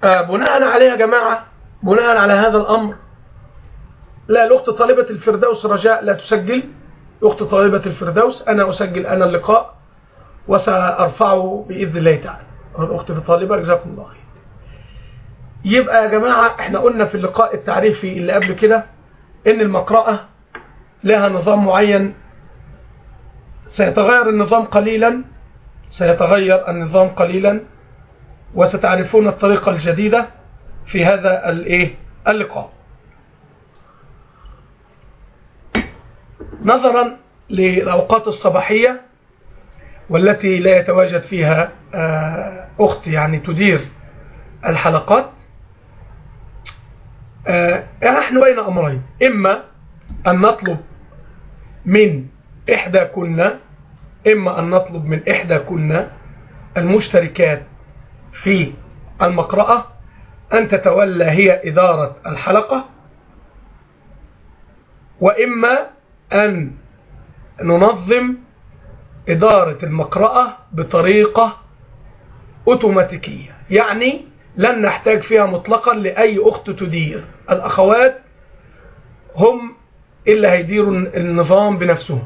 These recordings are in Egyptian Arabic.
آه بناء عليه يا جماعة بناء على هذا الأمر لا الأخت طالبة الفردوس رجاء لا تسجل أخت طالبة الفردوس أنا أسجل أنا اللقاء وسأرفعه بإذن الله تعالى الأخت في طالبة جزاكم الله خير يبقى يا جماعة احنا قلنا في اللقاء التعريفي اللي قبل كده ان المقرأة لها نظام معين سيتغير النظام قليلا سيتغير النظام قليلا وستعرفون الطريقة الجديدة في هذا الايه اللقاء نظرا للأوقات الصباحية والتي لا يتواجد فيها أخت يعني تدير الحلقات نحن بين أمرين إما أن نطلب من إحدى كنا إما أن نطلب من إحدى كنا المشتركات في المقرأة أن تتولى هي إدارة الحلقة وإما أن ننظم إدارة المقرأة بطريقة أوتوماتيكية يعني لن نحتاج فيها مطلقا لأي أخت تدير الأخوات هم اللي هيديروا النظام بنفسهم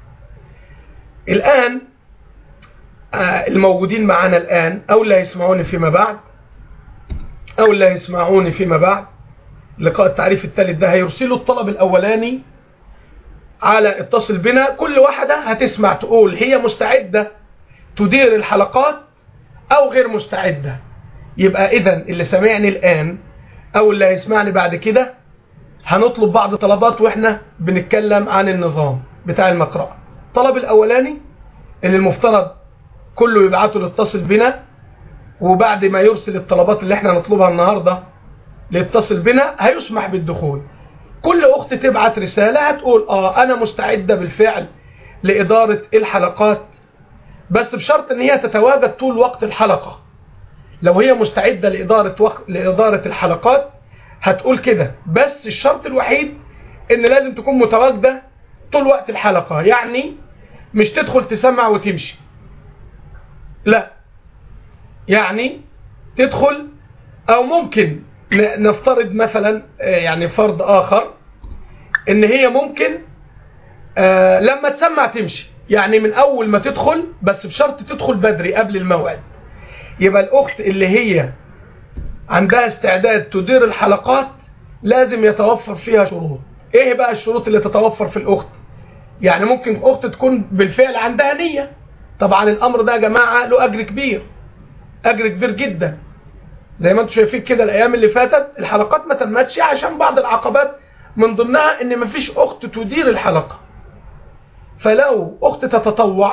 الآن الموجودين معنا الآن أو اللي هيسمعوني فيما بعد أو اللي هيسمعوني فيما بعد لقاء التعريف الثالث ده هيرسلوا الطلب الأولاني على اتصل بنا كل واحدة هتسمع تقول هي مستعدة تدير الحلقات أو غير مستعدة يبقى إذا اللي سمعني الآن أو اللي هيسمعني بعد كده هنطلب بعض طلبات وإحنا بنتكلم عن النظام بتاع المقرأة الطلب الأولاني اللي المفترض كله يبعته لاتصل بنا وبعد ما يرسل الطلبات اللي احنا نطلبها النهاردة ليتصل بنا هيسمح بالدخول كل أخت تبعت رسالة هتقول آه أنا مستعدة بالفعل لإدارة الحلقات بس بشرط ان هي تتواجد طول وقت الحلقة لو هي مستعدة لإدارة, وق... لإدارة الحلقات هتقول كده بس الشرط الوحيد ان لازم تكون متواجدة طول وقت الحلقة يعني مش تدخل تسمع وتمشي لا يعني تدخل او ممكن نفترض مثلا يعني فرض اخر ان هي ممكن آه لما تسمع تمشي يعني من اول ما تدخل بس بشرط تدخل بدري قبل الموعد يبقى الاخت اللي هي عندها استعداد تدير الحلقات لازم يتوفر فيها شروط ايه بقى الشروط اللي تتوفر في الاخت يعني ممكن اخت تكون بالفعل عندها نية طبعا الامر ده يا جماعة له اجر كبير اجر كبير جدا زي ما انتم شايفين كده الايام اللي فاتت الحلقات ما تمتش عشان بعض العقبات من ضمنها ان مفيش اخت تدير الحلقة فلو اخت تتطوع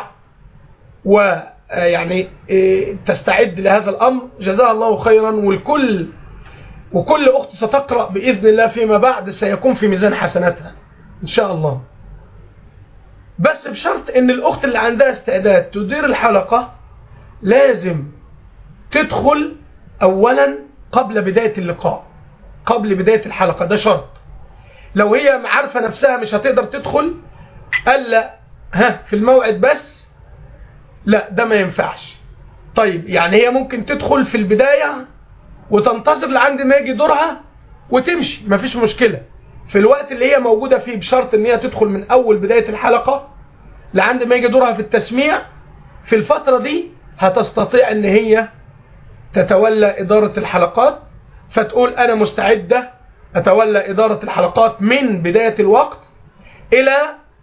ويعني تستعد لهذا الامر جزاها الله خيرا والكل وكل اخت ستقرأ باذن الله فيما بعد سيكون في ميزان حسناتها ان شاء الله بس بشرط ان الاخت اللي عندها استعداد تدير الحلقة لازم تدخل اولا قبل بداية اللقاء قبل بداية الحلقة ده شرط لو هي عارفة نفسها مش هتقدر تدخل قال لا ها في الموعد بس لا ده ما ينفعش طيب يعني هي ممكن تدخل في البداية وتنتظر لعند ما يجي دورها وتمشي مفيش مشكلة في الوقت اللي هي موجودة فيه بشرط ان هي تدخل من اول بداية الحلقة لعند ما يجي دورها في التسميع في الفترة دي هتستطيع ان هي تتولى إدارة الحلقات فتقول أنا مستعدة أتولى إدارة الحلقات من بداية الوقت إلى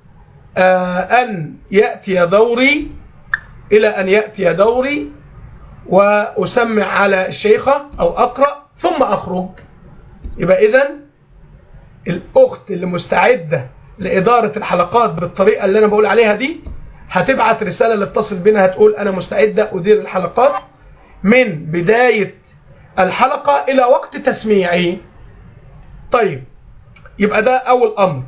أن يأتي دوري إلى أن يأتي دوري وأسمع على الشيخة أو أقرأ ثم أخرج يبقى إذن الأخت اللي مستعدة لإدارة الحلقات بالطريقة اللي أنا بقول عليها دي هتبعت رسالة اللي اتصل بنا هتقول أنا مستعدة أدير الحلقات من بداية الحلقة إلى وقت تسميعي طيب يبقى ده أول أمر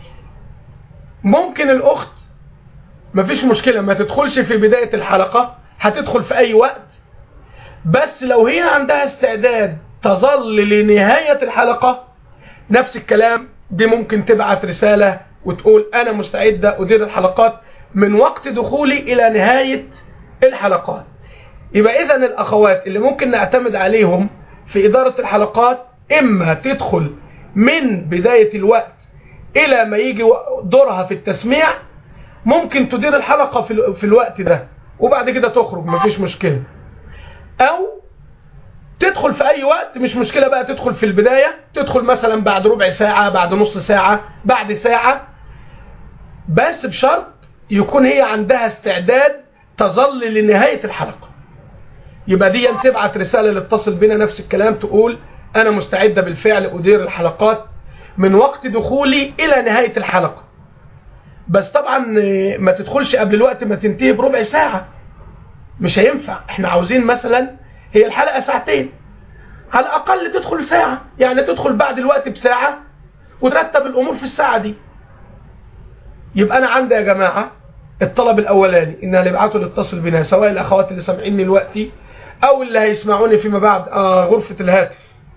ممكن الأخت مفيش مشكلة ما تدخلش في بداية الحلقة هتدخل في أي وقت بس لو هي عندها استعداد تظل لنهاية الحلقة نفس الكلام دي ممكن تبعت رسالة وتقول أنا مستعدة أدير الحلقات من وقت دخولي إلى نهاية الحلقات يبقى إذا الأخوات اللي ممكن نعتمد عليهم في إدارة الحلقات إما تدخل من بداية الوقت إلى ما يجي دورها في التسميع ممكن تدير الحلقة في الوقت ده وبعد كده تخرج مفيش مشكلة أو تدخل في أي وقت مش مشكلة بقى تدخل في البداية تدخل مثلا بعد ربع ساعة بعد نص ساعة بعد ساعة بس بشرط يكون هي عندها استعداد تظل لنهاية الحلقة يبقى دي تبعت رسالة لاتصل بنا نفس الكلام تقول أنا مستعدة بالفعل أدير الحلقات من وقت دخولي إلى نهاية الحلقة بس طبعا ما تدخلش قبل الوقت ما تنتهي بربع ساعة مش هينفع احنا عاوزين مثلا هي الحلقة ساعتين على الأقل تدخل ساعة يعني تدخل بعد الوقت بساعة وترتب الأمور في الساعة دي يبقى أنا عندي يا جماعة الطلب الأولاني إن اللي يبعتوا الاتصل بنا سواء الأخوات اللي سامعيني دلوقتي أو اللي هيسمعوني فيما بعد آه غرفة الهاتف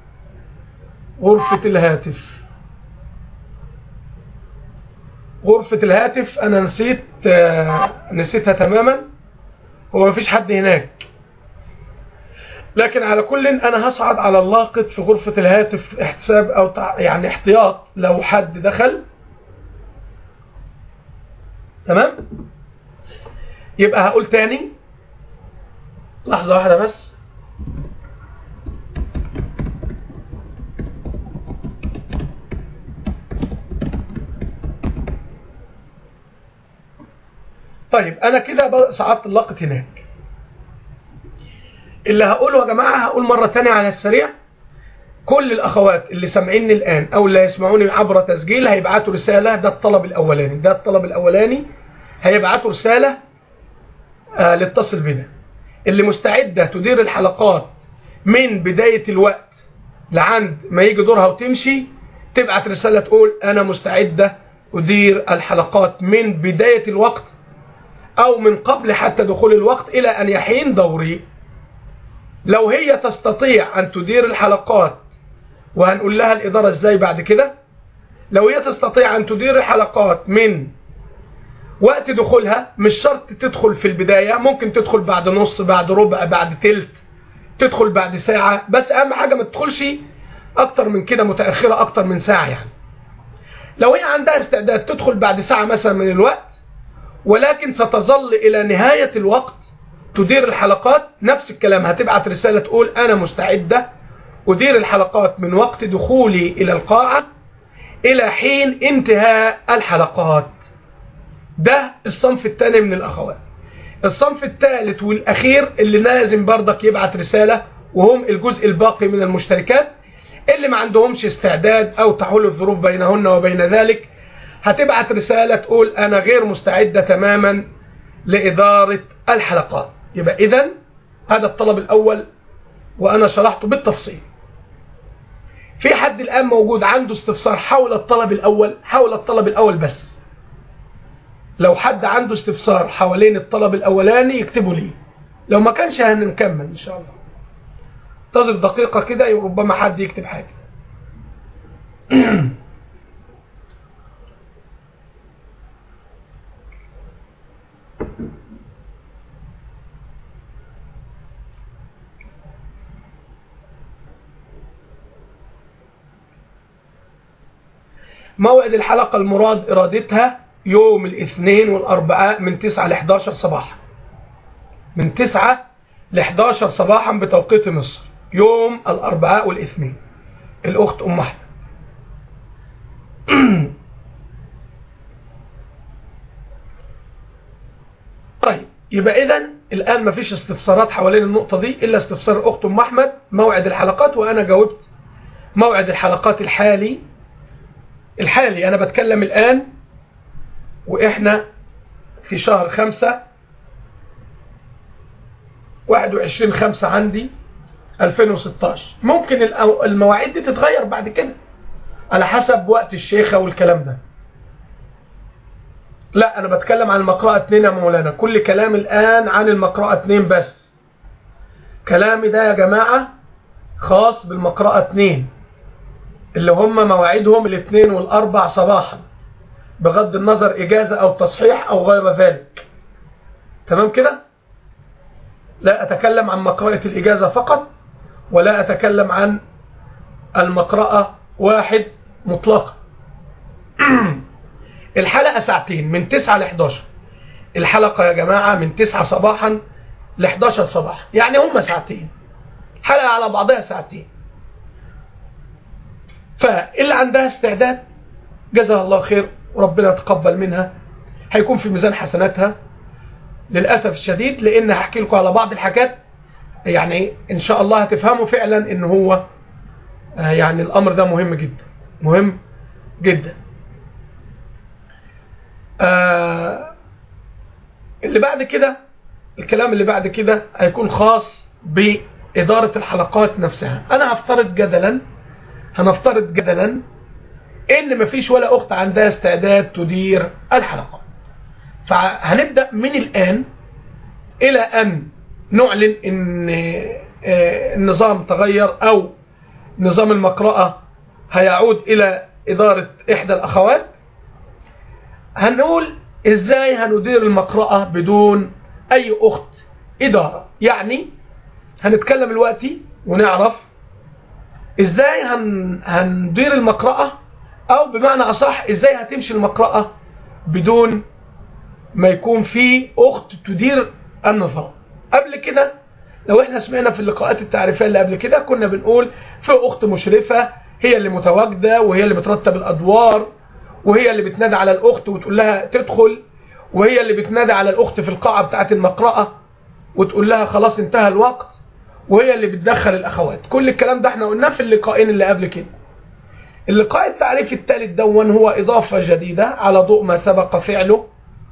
غرفة الهاتف غرفة الهاتف أنا نسيت آه نسيتها تماما هو مفيش حد هناك لكن على كل أنا هصعد على اللاقط في غرفة الهاتف احتساب أو يعني احتياط لو حد دخل تمام يبقى هقول تاني لحظة واحدة بس طيب انا كده صعدت اللاقط هناك اللي هقوله يا جماعة هقول مرة تانية على السريع كل الأخوات اللي سامعيني الآن أو اللي يسمعوني عبر تسجيل هيبعتوا رسالة ده الطلب الأولاني ده الطلب الأولاني هيبعتوا رسالة آه للاتصل بنا اللي مستعدة تدير الحلقات من بداية الوقت لعند ما يجي دورها وتمشي تبعت رسالة تقول أنا مستعدة أدير الحلقات من بداية الوقت أو من قبل حتى دخول الوقت إلى أن يحين دوري لو هي تستطيع أن تدير الحلقات وهنقول لها الإدارة إزاي بعد كده لو هي تستطيع أن تدير الحلقات من وقت دخولها مش شرط تدخل في البداية ممكن تدخل بعد نص بعد ربع بعد تلت تدخل بعد ساعة بس أهم حاجة ما تدخلش أكتر من كده متأخرة أكتر من ساعة يعني لو هي عندها استعداد تدخل بعد ساعة مثلا من الوقت ولكن ستظل إلى نهاية الوقت تدير الحلقات نفس الكلام هتبعت رسالة تقول أنا مستعدة أدير الحلقات من وقت دخولي إلى القاعة إلى حين انتهاء الحلقات ده الصنف الثاني من الأخوات الصنف الثالث والأخير اللي لازم برضك يبعت رسالة وهم الجزء الباقي من المشتركات اللي ما عندهمش استعداد أو تحول الظروف بينهن وبين ذلك هتبعت رسالة تقول أنا غير مستعدة تماما لإدارة الحلقات يبقى إذن هذا الطلب الأول وأنا شرحته بالتفصيل في حد الآن موجود عنده استفسار حول الطلب الأول حول الطلب الأول بس لو حد عنده استفسار حوالين الطلب الأولاني يكتبوا لي لو ما كانش هنكمل إن شاء الله انتظر دقيقة كده ربما حد يكتب حاجة موعد الحلقة المراد إرادتها يوم الاثنين والأربعاء من 9 ل 11 صباحا من 9 ل 11 صباحا بتوقيت مصر يوم الأربعاء والاثنين الأخت أم أحمد طيب يبقى إذا الآن مفيش استفسارات حوالين النقطة دي إلا استفسار الأخت أم أحمد موعد الحلقات وأنا جاوبت موعد الحلقات الحالي الحالي أنا بتكلم الآن وإحنا في شهر خمسة واحد وعشرين خمسة عندي 2016 ممكن المواعيد دي تتغير بعد كده على حسب وقت الشيخة والكلام ده لا أنا بتكلم عن المقرأة اتنين يا مولانا كل كلام الآن عن المقرأة اتنين بس كلامي ده يا جماعة خاص بالمقرأة اتنين اللي هم مواعيدهم الاثنين والأربع صباحا بغض النظر إجازة أو تصحيح أو غير ذلك تمام كده لا أتكلم عن مقرأة الإجازة فقط ولا أتكلم عن المقرأة واحد مطلقة الحلقة ساعتين من 9 ل 11 الحلقة يا جماعة من 9 صباحا ل 11 صباحا يعني هم ساعتين حلقة على بعضها ساعتين فاللي عندها استعداد جزاها الله خير وربنا يتقبل منها هيكون في ميزان حسناتها للأسف الشديد لأن هحكي لكم على بعض الحاجات يعني إن شاء الله هتفهموا فعلا إن هو يعني الأمر ده مهم جدا مهم جدا آه اللي بعد كده الكلام اللي بعد كده هيكون خاص بإدارة الحلقات نفسها أنا هفترض جدلا هنفترض جدلا إن مفيش ولا أخت عندها استعداد تدير الحلقات فهنبدأ من الآن إلى أن نعلن إن النظام تغير أو نظام المقرأة هيعود إلى إدارة إحدى الأخوات هنقول إزاي هندير المقرأة بدون أي أخت إدارة يعني هنتكلم دلوقتي ونعرف إزاي هن... هندير المقرأة أو بمعنى أصح إزاي هتمشي المقرأة بدون ما يكون في أخت تدير النظام قبل كده لو احنا سمعنا في اللقاءات التعريفية اللي قبل كده كنا بنقول في أخت مشرفة هي اللي متواجدة وهي اللي بترتب الأدوار وهي اللي بتنادى على الأخت وتقول لها تدخل وهي اللي بتنادى على الأخت في القاعة بتاعة المقرأة وتقول لها خلاص انتهى الوقت وهي اللي بتدخل الأخوات كل الكلام ده احنا قلناه في اللقاءين اللي قبل كده اللقاء التعريفي الثالث دون هو إضافة جديدة على ضوء ما سبق فعله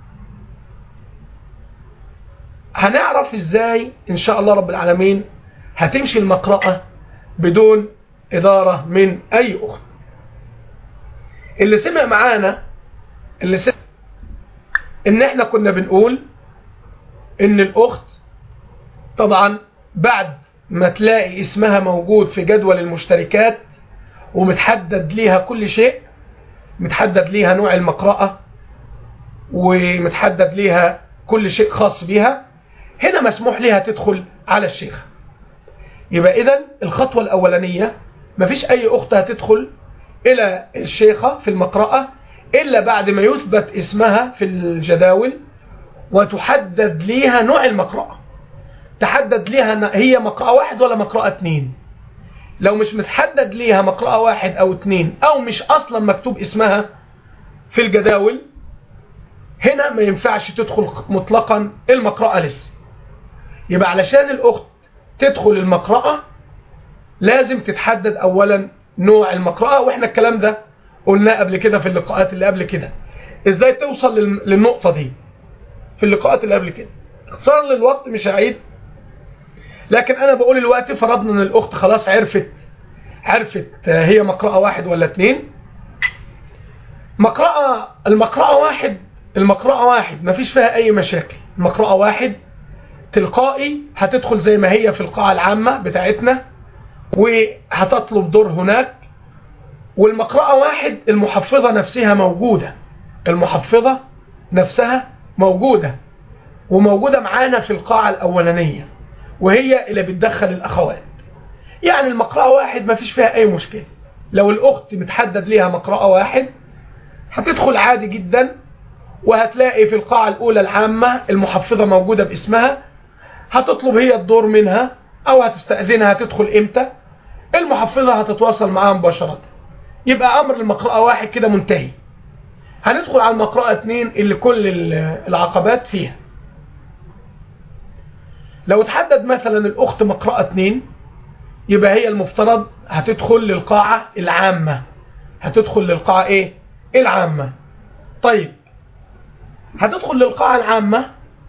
هنعرف ازاي ان شاء الله رب العالمين هتمشي المقرأة بدون إدارة من أي أخت اللي سمع معانا اللي سمع ان احنا كنا بنقول ان الأخت طبعا بعد ما تلاقي اسمها موجود في جدول المشتركات ومتحدد ليها كل شيء متحدد ليها نوع المقرأة ومتحدد ليها كل شيء خاص بيها هنا مسموح لها تدخل على الشيخ يبقى إذا الخطوة الأولانية مفيش أي أخت هتدخل إلى الشيخة في المقرأة إلا بعد ما يثبت اسمها في الجداول وتحدد ليها نوع المقرأة تحدد ليها هي مقرأة واحد ولا مقرأة اتنين لو مش متحدد ليها مقرأة واحد أو اتنين أو مش أصلا مكتوب اسمها في الجداول هنا ما ينفعش تدخل مطلقا المقرأة لسه يبقى علشان الأخت تدخل المقرأة لازم تتحدد أولا نوع المقرأة وإحنا الكلام ده قلناه قبل كده في اللقاءات اللي قبل كده إزاي توصل للنقطة دي في اللقاءات اللي قبل كده اختصارا للوقت مش هعيد لكن أنا بقول الوقت فرضنا أن الأخت خلاص عرفت عرفت هي مقرأة واحد ولا اتنين مقرأة المقرأة واحد المقرأة واحد مفيش فيها أي مشاكل المقرأة واحد تلقائي هتدخل زي ما هي في القاعة العامة بتاعتنا وهتطلب دور هناك والمقرأة واحد المحفظة نفسها موجودة المحفظة نفسها موجودة وموجودة معانا في القاعة الأولانية وهي اللي بتدخل الأخوات يعني المقرأة واحد مفيش فيها أي مشكلة لو الأخت متحدد ليها مقرأة واحد هتدخل عادي جدا وهتلاقي في القاعة الأولى العامة المحفظة موجودة باسمها هتطلب هي الدور منها أو هتستأذنها تدخل إمتى المحفظة هتتواصل معاها مباشرة يبقى أمر المقرأة واحد كده منتهي هندخل على المقرأة اتنين اللي كل العقبات فيها لو تحدد مثلا الأخت مقرأة اتنين يبقى هي المفترض هتدخل للقاعة العامة هتدخل للقاعة ايه العامة طيب هتدخل للقاعة العامة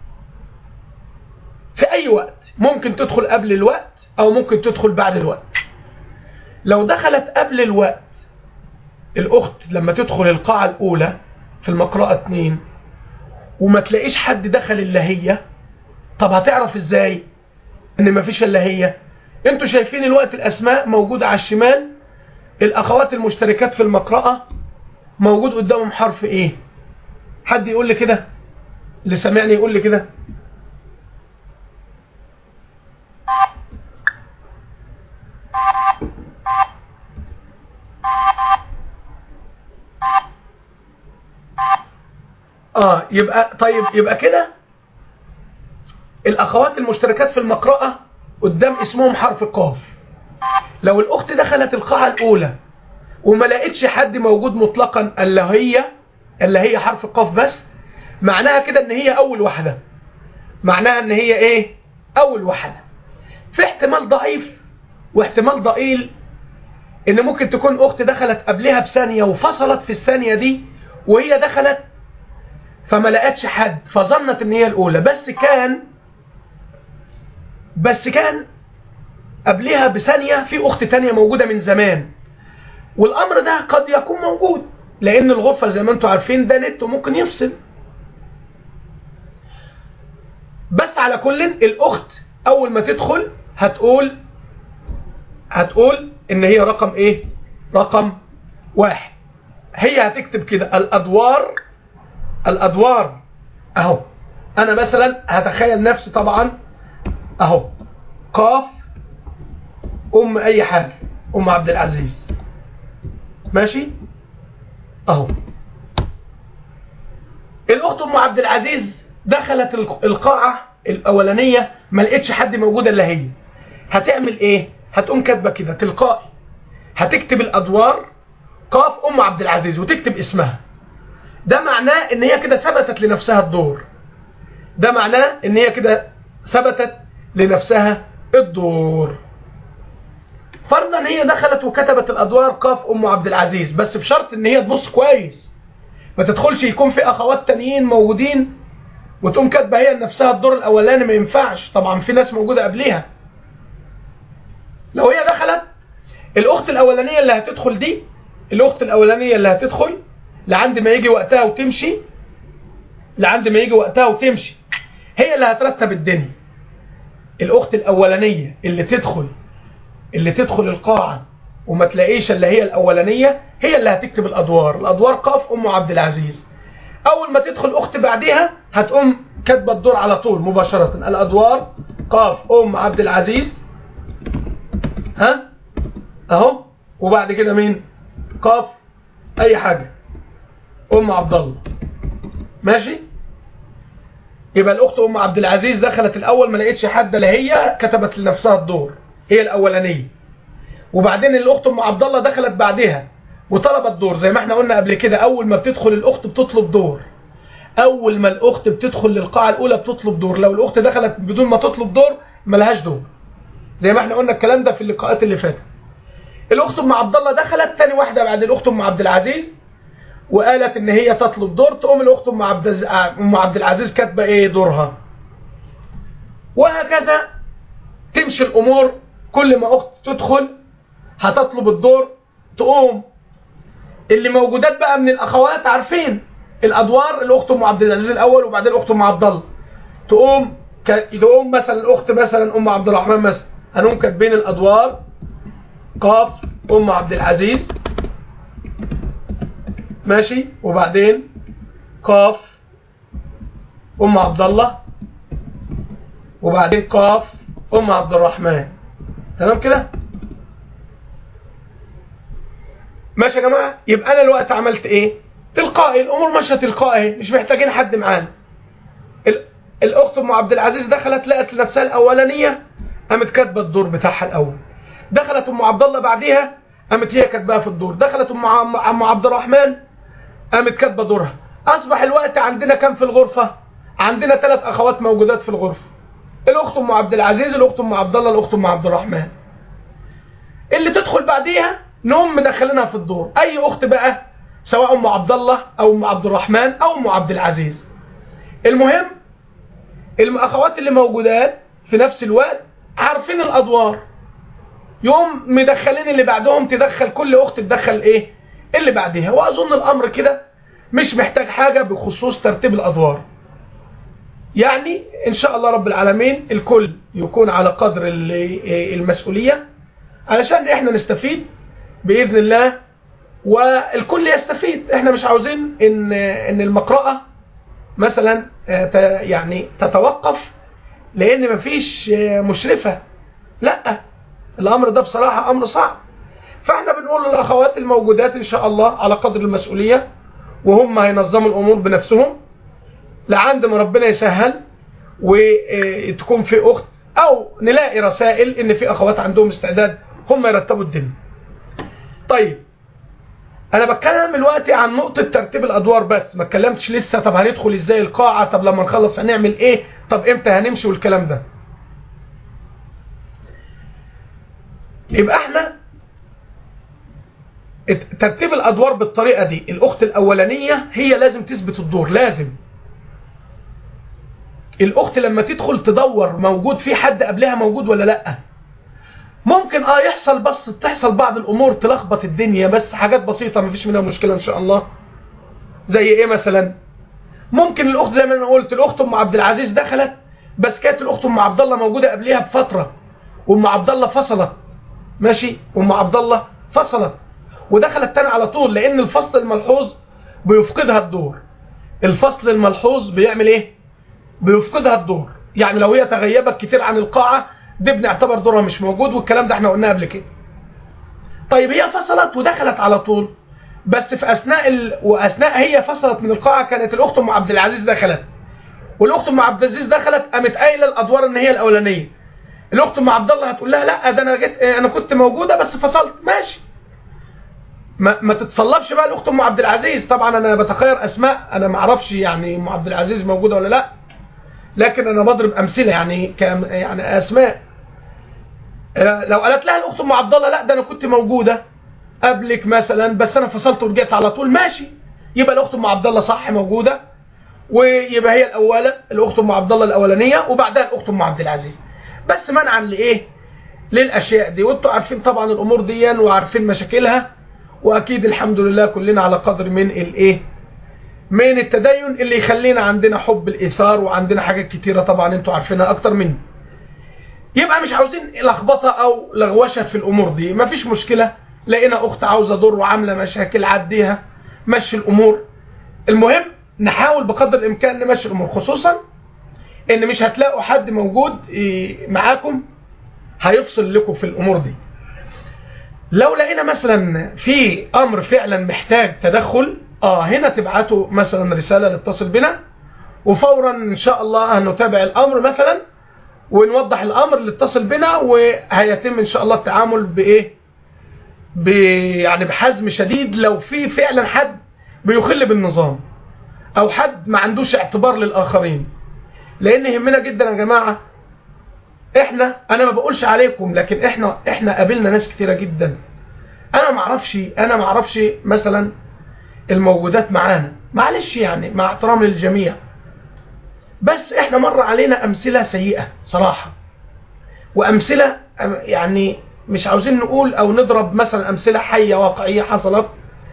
في أي وقت ممكن تدخل قبل الوقت أو ممكن تدخل بعد الوقت لو دخلت قبل الوقت الأخت لما تدخل القاعة الأولى في المقرأة اتنين وما تلاقيش حد دخل إلا هي طب هتعرف إزاي إن مفيش إلا هي انتوا شايفين الوقت الأسماء موجودة على الشمال الأخوات المشتركات في المقرأة موجود قدامهم حرف إيه حد يقول لي كده اللي سمعني يقول لي كده اه يبقى طيب يبقى كده الاخوات المشتركات في المقرأة قدام اسمهم حرف القاف لو الاخت دخلت القاعة الاولى وما لقيتش حد موجود مطلقا الا هي الا هي حرف القاف بس معناها كده ان هي اول واحدة معناها ان هي ايه اول واحدة في احتمال ضعيف واحتمال ضئيل ان ممكن تكون اخت دخلت قبلها بثانية وفصلت في الثانية دي وهي دخلت فما لقتش حد فظنت ان هي الاولى بس كان بس كان قبلها بثانية في اخت تانية موجودة من زمان والامر ده قد يكون موجود لان الغرفة زي ما انتم عارفين ده نت وممكن يفصل بس على كل الاخت اول ما تدخل هتقول هتقول ان هي رقم ايه رقم واحد هي هتكتب كده الادوار الادوار اهو انا مثلا هتخيل نفسي طبعا اهو قاف ام اي حاجة ام عبد العزيز ماشي اهو الاخت ام عبد العزيز دخلت القاعة الاولانية ما لقيتش حد موجود الا هي هتعمل ايه هتقوم كاتبه كده تلقائي هتكتب الادوار قاف ام عبد العزيز وتكتب اسمها ده معناه ان هي كده ثبتت لنفسها الدور ده معناه ان هي كده ثبتت لنفسها الدور فرضا هي دخلت وكتبت الادوار قاف ام عبد العزيز بس بشرط ان هي تبص كويس ما تدخلش يكون في اخوات تانيين موجودين وتقوم كاتبه هي لنفسها الدور الاولاني ما ينفعش طبعا في ناس موجوده قبلها لو هي دخلت الاخت الاولانيه اللي هتدخل دي الاخت الاولانيه اللي هتدخل لعند ما يجي وقتها وتمشي لعند ما يجي وقتها وتمشي هي اللي هترتب الدنيا الاخت الاولانيه اللي تدخل اللي تدخل القاعه وما تلاقيش اللي هي الاولانيه هي اللي هتكتب الادوار الادوار قاف ام عبد العزيز اول ما تدخل اخت بعديها هتقوم كاتبه الدور على طول مباشره الادوار قاف ام عبد العزيز ها اهو وبعد كده مين قاف اي حاجة ام عبد الله ماشي يبقى الاخت ام عبد العزيز دخلت الاول ما لقيتش حد لا هي كتبت لنفسها الدور هي الاولانيه وبعدين الاخت ام عبد الله دخلت بعدها وطلبت دور زي ما احنا قلنا قبل كده اول ما بتدخل الاخت بتطلب دور اول ما الاخت بتدخل للقاعه الاولى بتطلب دور لو الاخت دخلت بدون ما تطلب دور ملهاش دور زي ما احنا قلنا الكلام ده في اللقاءات اللي فاتت الاخت ام عبد الله دخلت تاني واحده بعد الاخت ام عبد العزيز وقالت ان هي تطلب دور تقوم الاخت ام عبد ام عبد العزيز كاتبه ايه دورها وهكذا تمشي الامور كل ما اخت تدخل هتطلب الدور تقوم اللي موجودات بقى من الاخوات عارفين الادوار الاخت ام عبد العزيز الاول وبعدين الاخت ام عبد الله تقوم ك... تقوم مثلا الاخت مثلا ام عبد الرحمن مثلا هنقوم كاتبين الادوار قاف ام عبد العزيز ماشي وبعدين قاف ام عبد الله وبعدين قاف ام عبد الرحمن تمام كده ماشي يا جماعه يبقى انا الوقت عملت ايه تلقائي الامور ماشيه تلقائي مش محتاجين حد معانا الاخت ام عبد العزيز دخلت لقت لنفسها الاولانيه قامت كاتبه الدور بتاعها الاول دخلت ام عبد الله بعديها قامت هي كاتباها في الدور دخلت ام ام عبد الرحمن قامت كاتبه دورها اصبح الوقت عندنا كام في الغرفه عندنا ثلاث اخوات موجودات في الغرفه الاخت ام عبد العزيز الاخت ام عبد الله الاخت ام عبد الرحمن اللي تدخل بعديها نقوم مدخلينها في الدور اي اخت بقى سواء ام عبد الله او ام عبد الرحمن او ام عبد العزيز المهم الاخوات اللي موجودات في نفس الوقت عارفين الادوار يوم مدخلين اللي بعدهم تدخل كل اخت تدخل ايه اللي بعدها واظن الامر كده مش محتاج حاجة بخصوص ترتيب الادوار يعني ان شاء الله رب العالمين الكل يكون على قدر المسؤولية علشان احنا نستفيد باذن الله والكل يستفيد احنا مش عاوزين ان ان المقرأة مثلا يعني تتوقف لان مفيش مشرفة لا الامر ده بصراحة امر صعب فاحنا بنقول للاخوات الموجودات ان شاء الله على قدر المسؤولية وهم هينظموا الامور بنفسهم لعند ما ربنا يسهل وتكون في اخت او نلاقي رسائل ان في اخوات عندهم استعداد هم يرتبوا الدنيا طيب انا بتكلم دلوقتي عن نقطة ترتيب الادوار بس ما اتكلمتش لسه طب هندخل ازاي القاعة طب لما نخلص هنعمل ايه طب امتى هنمشي والكلام ده يبقى احنا ترتيب الادوار بالطريقة دي الاخت الاولانية هي لازم تثبت الدور لازم الاخت لما تدخل تدور موجود في حد قبلها موجود ولا لا ممكن اه يحصل بس تحصل بعض الامور تلخبط الدنيا بس حاجات بسيطة مفيش منها مشكلة ان شاء الله زي ايه مثلا ممكن الاخت زي ما انا قلت الاخت ام عبد العزيز دخلت بس كانت الاخت ام عبد الله موجودة قبلها بفترة وام عبد الله فصلت ماشي ام عبد الله فصلت ودخلت تاني على طول لان الفصل الملحوظ بيفقدها الدور الفصل الملحوظ بيعمل ايه بيفقدها الدور يعني لو هي تغيبت كتير عن القاعة دي بنعتبر دورها مش موجود والكلام ده احنا قلناه قبل كده طيب هي فصلت ودخلت على طول بس في اثناء ال... واثناء هي فصلت من القاعة كانت الاخت ام عبد العزيز دخلت والاخت ام عبد العزيز دخلت قامت قايله الادوار ان هي الاولانيه الاخت ام عبد الله هتقول لها لا ده انا جيت انا كنت موجوده بس فصلت ماشي ما, ما تتصلبش بقى الاخت ام عبد العزيز طبعا انا بتخير اسماء انا ما اعرفش يعني ام عبد العزيز موجوده ولا لا لكن انا بضرب امثله يعني كام يعني اسماء لو قالت لها الاخت ام عبد الله لا ده انا كنت موجوده قبلك مثلا بس انا فصلت ورجعت على طول ماشي يبقى الاخت ام عبد الله صح موجوده ويبقى هي الاوله الاخت ام عبد الله الاولانيه وبعدها الاخت ام عبد العزيز بس منعا لايه للاشياء دي وانتوا عارفين طبعا الامور دي وعارفين مشاكلها واكيد الحمد لله كلنا على قدر من الايه من التدين اللي يخلينا عندنا حب الايثار وعندنا حاجات كتيره طبعا انتوا عارفينها اكتر مني يبقى مش عاوزين لخبطه او لغوشه في الامور دي مفيش مشكله لقينا اخت عاوزه دور وعامله مشاكل عديها مشي الامور المهم نحاول بقدر الامكان نمشي الامور خصوصا ان مش هتلاقوا حد موجود معاكم هيفصل لكم في الامور دي لو لقينا مثلا في امر فعلا محتاج تدخل اه هنا تبعتوا مثلا رسالة نتصل بنا وفورا ان شاء الله هنتابع الامر مثلا ونوضح الامر اللي اتصل بنا وهيتم ان شاء الله التعامل بايه ب يعني بحزم شديد لو في فعلا حد بيخل بالنظام او حد ما عندوش اعتبار للاخرين لان يهمنا جدا يا جماعه احنا انا ما بقولش عليكم لكن احنا احنا قابلنا ناس كتيره جدا انا ما اعرفش انا ما اعرفش مثلا الموجودات معانا معلش يعني مع احترامي للجميع بس احنا مر علينا امثله سيئه صراحه وامثله يعني مش عاوزين نقول او نضرب مثلا امثله حيه واقعيه حصلت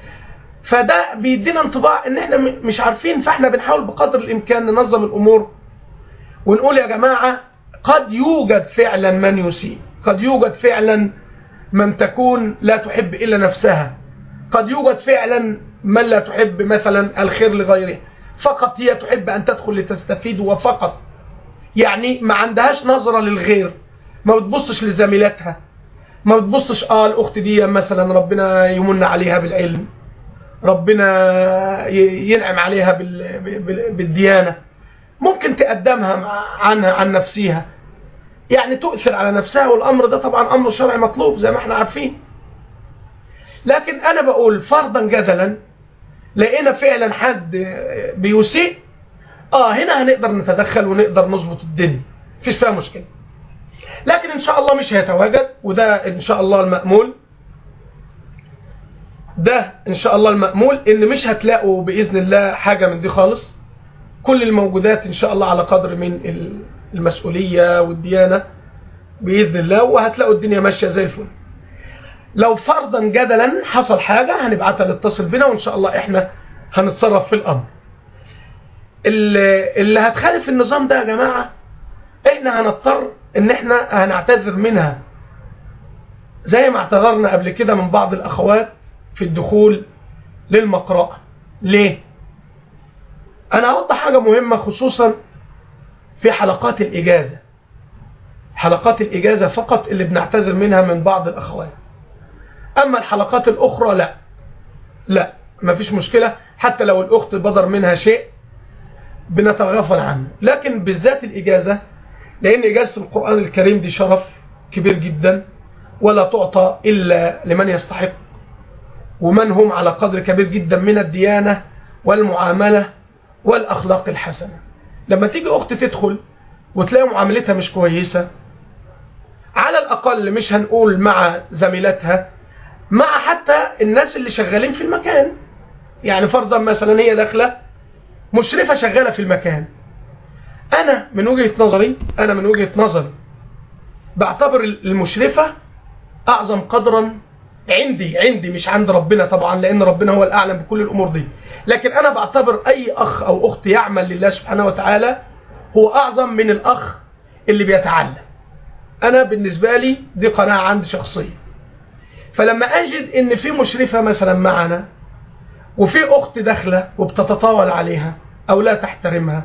فده بيدينا انطباع ان احنا مش عارفين فاحنا بنحاول بقدر الامكان ننظم الامور ونقول يا جماعه قد يوجد فعلا من يسيء قد يوجد فعلا من تكون لا تحب الا نفسها قد يوجد فعلا من لا تحب مثلا الخير لغيره فقط هي تحب أن تدخل لتستفيد وفقط يعني ما عندهاش نظرة للغير ما بتبصش لزميلاتها ما بتبصش اه الاخت دي مثلا ربنا يمن عليها بالعلم ربنا ينعم عليها بالديانة ممكن تقدمها عنها عن نفسها يعني تؤثر على نفسها والامر ده طبعا امر شرعي مطلوب زي ما احنا عارفين لكن انا بقول فرضا جدلا لقينا فعلا حد بيسيء اه هنا هنقدر نتدخل ونقدر نظبط الدنيا مفيش فيها مشكله لكن ان شاء الله مش هيتواجد وده ان شاء الله المأمول ده ان شاء الله المأمول ان مش هتلاقوا باذن الله حاجه من دي خالص كل الموجودات ان شاء الله على قدر من المسؤوليه والديانه باذن الله وهتلاقوا الدنيا ماشيه زي الفل لو فرضا جدلا حصل حاجة هنبعتها نتصل بنا وإن شاء الله إحنا هنتصرف في الأمر اللي, اللي هتخالف النظام ده يا جماعة إحنا هنضطر إن إحنا هنعتذر منها زي ما اعتذرنا قبل كده من بعض الأخوات في الدخول للمقرأة ليه؟ أنا أوضح حاجة مهمة خصوصا في حلقات الإجازة حلقات الإجازة فقط اللي بنعتذر منها من بعض الأخوات أما الحلقات الأخرى لا لا ما فيش مشكلة حتى لو الأخت بدر منها شيء بنتغافل عنه لكن بالذات الإجازة لأن إجازة القرآن الكريم دي شرف كبير جدا ولا تعطى إلا لمن يستحق ومن هم على قدر كبير جدا من الديانة والمعاملة والأخلاق الحسنة لما تيجي أخت تدخل وتلاقي معاملتها مش كويسة على الأقل مش هنقول مع زميلتها مع حتى الناس اللي شغالين في المكان يعني فرضا مثلا هي داخلة مشرفة شغالة في المكان أنا من وجهة نظري أنا من وجهة نظري بعتبر المشرفة أعظم قدرا عندي عندي مش عند ربنا طبعا لأن ربنا هو الأعلم بكل الأمور دي لكن أنا بعتبر أي أخ أو أخت يعمل لله سبحانه وتعالى هو أعظم من الأخ اللي بيتعلم أنا بالنسبة لي دي قناعة عندي شخصية فلما أجد إن في مشرفة مثلا معنا وفي أخت داخلة وبتتطاول عليها أو لا تحترمها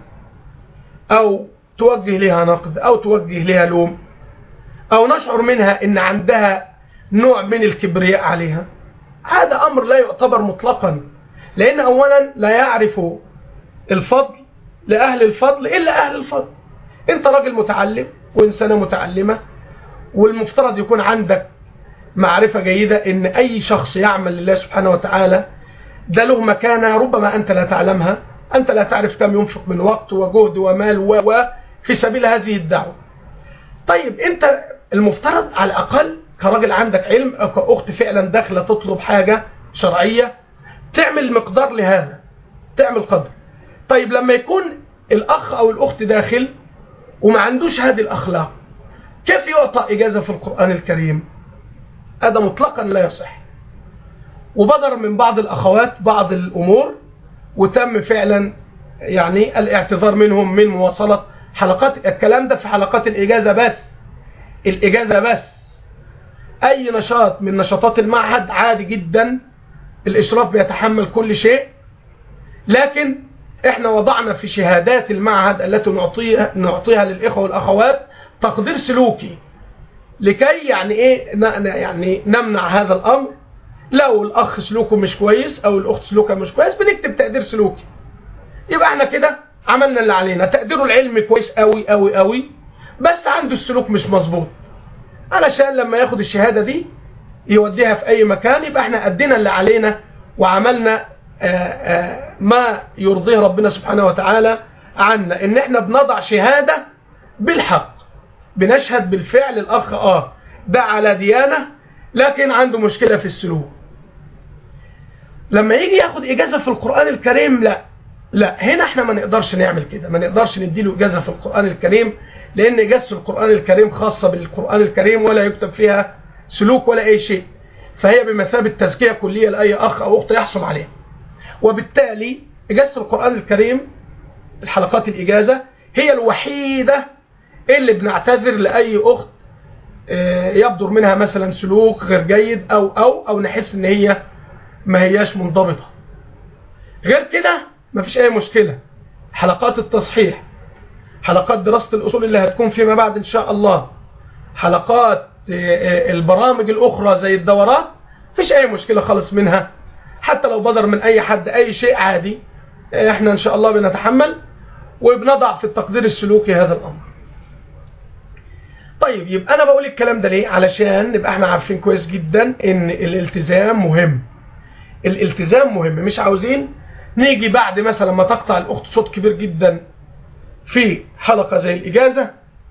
أو توجه لها نقد أو توجه لها لوم أو نشعر منها إن عندها نوع من الكبرياء عليها هذا أمر لا يعتبر مطلقا لأن أولا لا يعرف الفضل لأهل الفضل إلا أهل الفضل أنت راجل متعلم وإنسانة متعلمة والمفترض يكون عندك معرفة جيدة إن أي شخص يعمل لله سبحانه وتعالى ده له مكانة ربما أنت لا تعلمها أنت لا تعرف كم ينفق من وقت وجهد ومال و في سبيل هذه الدعوة طيب أنت المفترض على الأقل كراجل عندك علم أو كأخت فعلا داخلة تطلب حاجة شرعية تعمل مقدار لهذا تعمل قدر طيب لما يكون الأخ أو الأخت داخل وما عندوش هذه الأخلاق كيف يعطى إجازة في القرآن الكريم هذا مطلقا لا يصح وبدر من بعض الأخوات بعض الأمور وتم فعلا يعني الاعتذار منهم من مواصلة حلقات الكلام ده في حلقات الإجازة بس الإجازة بس أي نشاط من نشاطات المعهد عادي جدا الإشراف بيتحمل كل شيء لكن احنا وضعنا في شهادات المعهد التي نعطيها, نعطيها للإخوة والأخوات تقدير سلوكي لكي يعني ايه يعني نمنع هذا الأمر لو الأخ سلوكه مش كويس أو الأخت سلوكها مش كويس بنكتب تقدير سلوكي يبقى احنا كده عملنا اللي علينا تقديره العلمي كويس قوي قوي قوي بس عنده السلوك مش مظبوط علشان لما ياخد الشهادة دي يوديها في أي مكان يبقى احنا أدينا اللي علينا وعملنا آآ آآ ما يرضيه ربنا سبحانه وتعالى عنا ان احنا بنضع شهادة بالحق بنشهد بالفعل الأخ آه ده على ديانة لكن عنده مشكلة في السلوك لما يجي ياخد إجازة في القرآن الكريم لا لا هنا احنا ما نقدرش نعمل كده ما نقدرش نديله إجازة في القرآن الكريم لأن إجازة القرآن الكريم خاصة بالقرآن الكريم ولا يكتب فيها سلوك ولا أي شيء فهي بمثابة تزكية كلية لأي أخ أو أخت يحصل عليها وبالتالي إجازة القرآن الكريم الحلقات الإجازة هي الوحيدة اللي بنعتذر لأي أخت يبدر منها مثلا سلوك غير جيد أو أو أو نحس إن هي ما هياش منضبطة غير كده مفيش أي مشكلة حلقات التصحيح حلقات دراسة الأصول اللي هتكون فيما بعد إن شاء الله حلقات البرامج الأخرى زي الدورات مفيش أي مشكلة خالص منها حتى لو بدر من أي حد أي شيء عادي احنا إن شاء الله بنتحمل وبنضع في التقدير السلوكي هذا الأمر طيب يبقى أنا بقول الكلام ده ليه علشان نبقى احنا عارفين كويس جدا ان الالتزام مهم الالتزام مهم مش عاوزين نيجي بعد مثلا ما تقطع الأخت صوت كبير جدا في حلقة زي الإجازة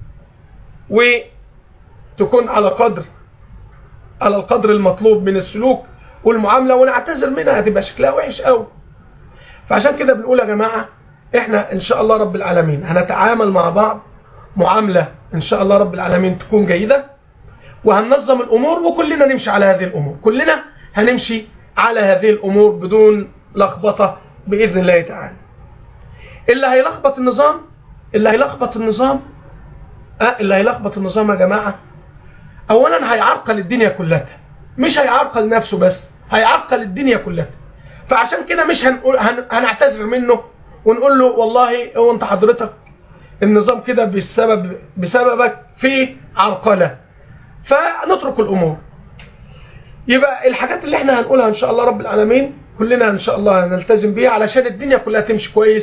وتكون على قدر على القدر المطلوب من السلوك والمعاملة ونعتذر منها هتبقى شكلها وحش قوي فعشان كده بنقول يا جماعة احنا ان شاء الله رب العالمين هنتعامل مع بعض معاملة ان شاء الله رب العالمين تكون جيدة وهننظم الامور وكلنا نمشي على هذه الامور كلنا هنمشي على هذه الامور بدون لخبطة باذن الله تعالى اللي هيلخبط النظام اللي هيلخبط النظام اه اللي هيلخبط النظام يا جماعة اولا هيعرقل الدنيا كلها مش هيعرقل نفسه بس هيعرقل الدنيا كلها فعشان كده مش هنقول هن... هنعتذر منه ونقول له والله هو انت حضرتك النظام كده بسبب بسببك في عرقلة فنترك الامور يبقى الحاجات اللي احنا هنقولها ان شاء الله رب العالمين كلنا ان شاء الله هنلتزم بيها علشان الدنيا كلها تمشي كويس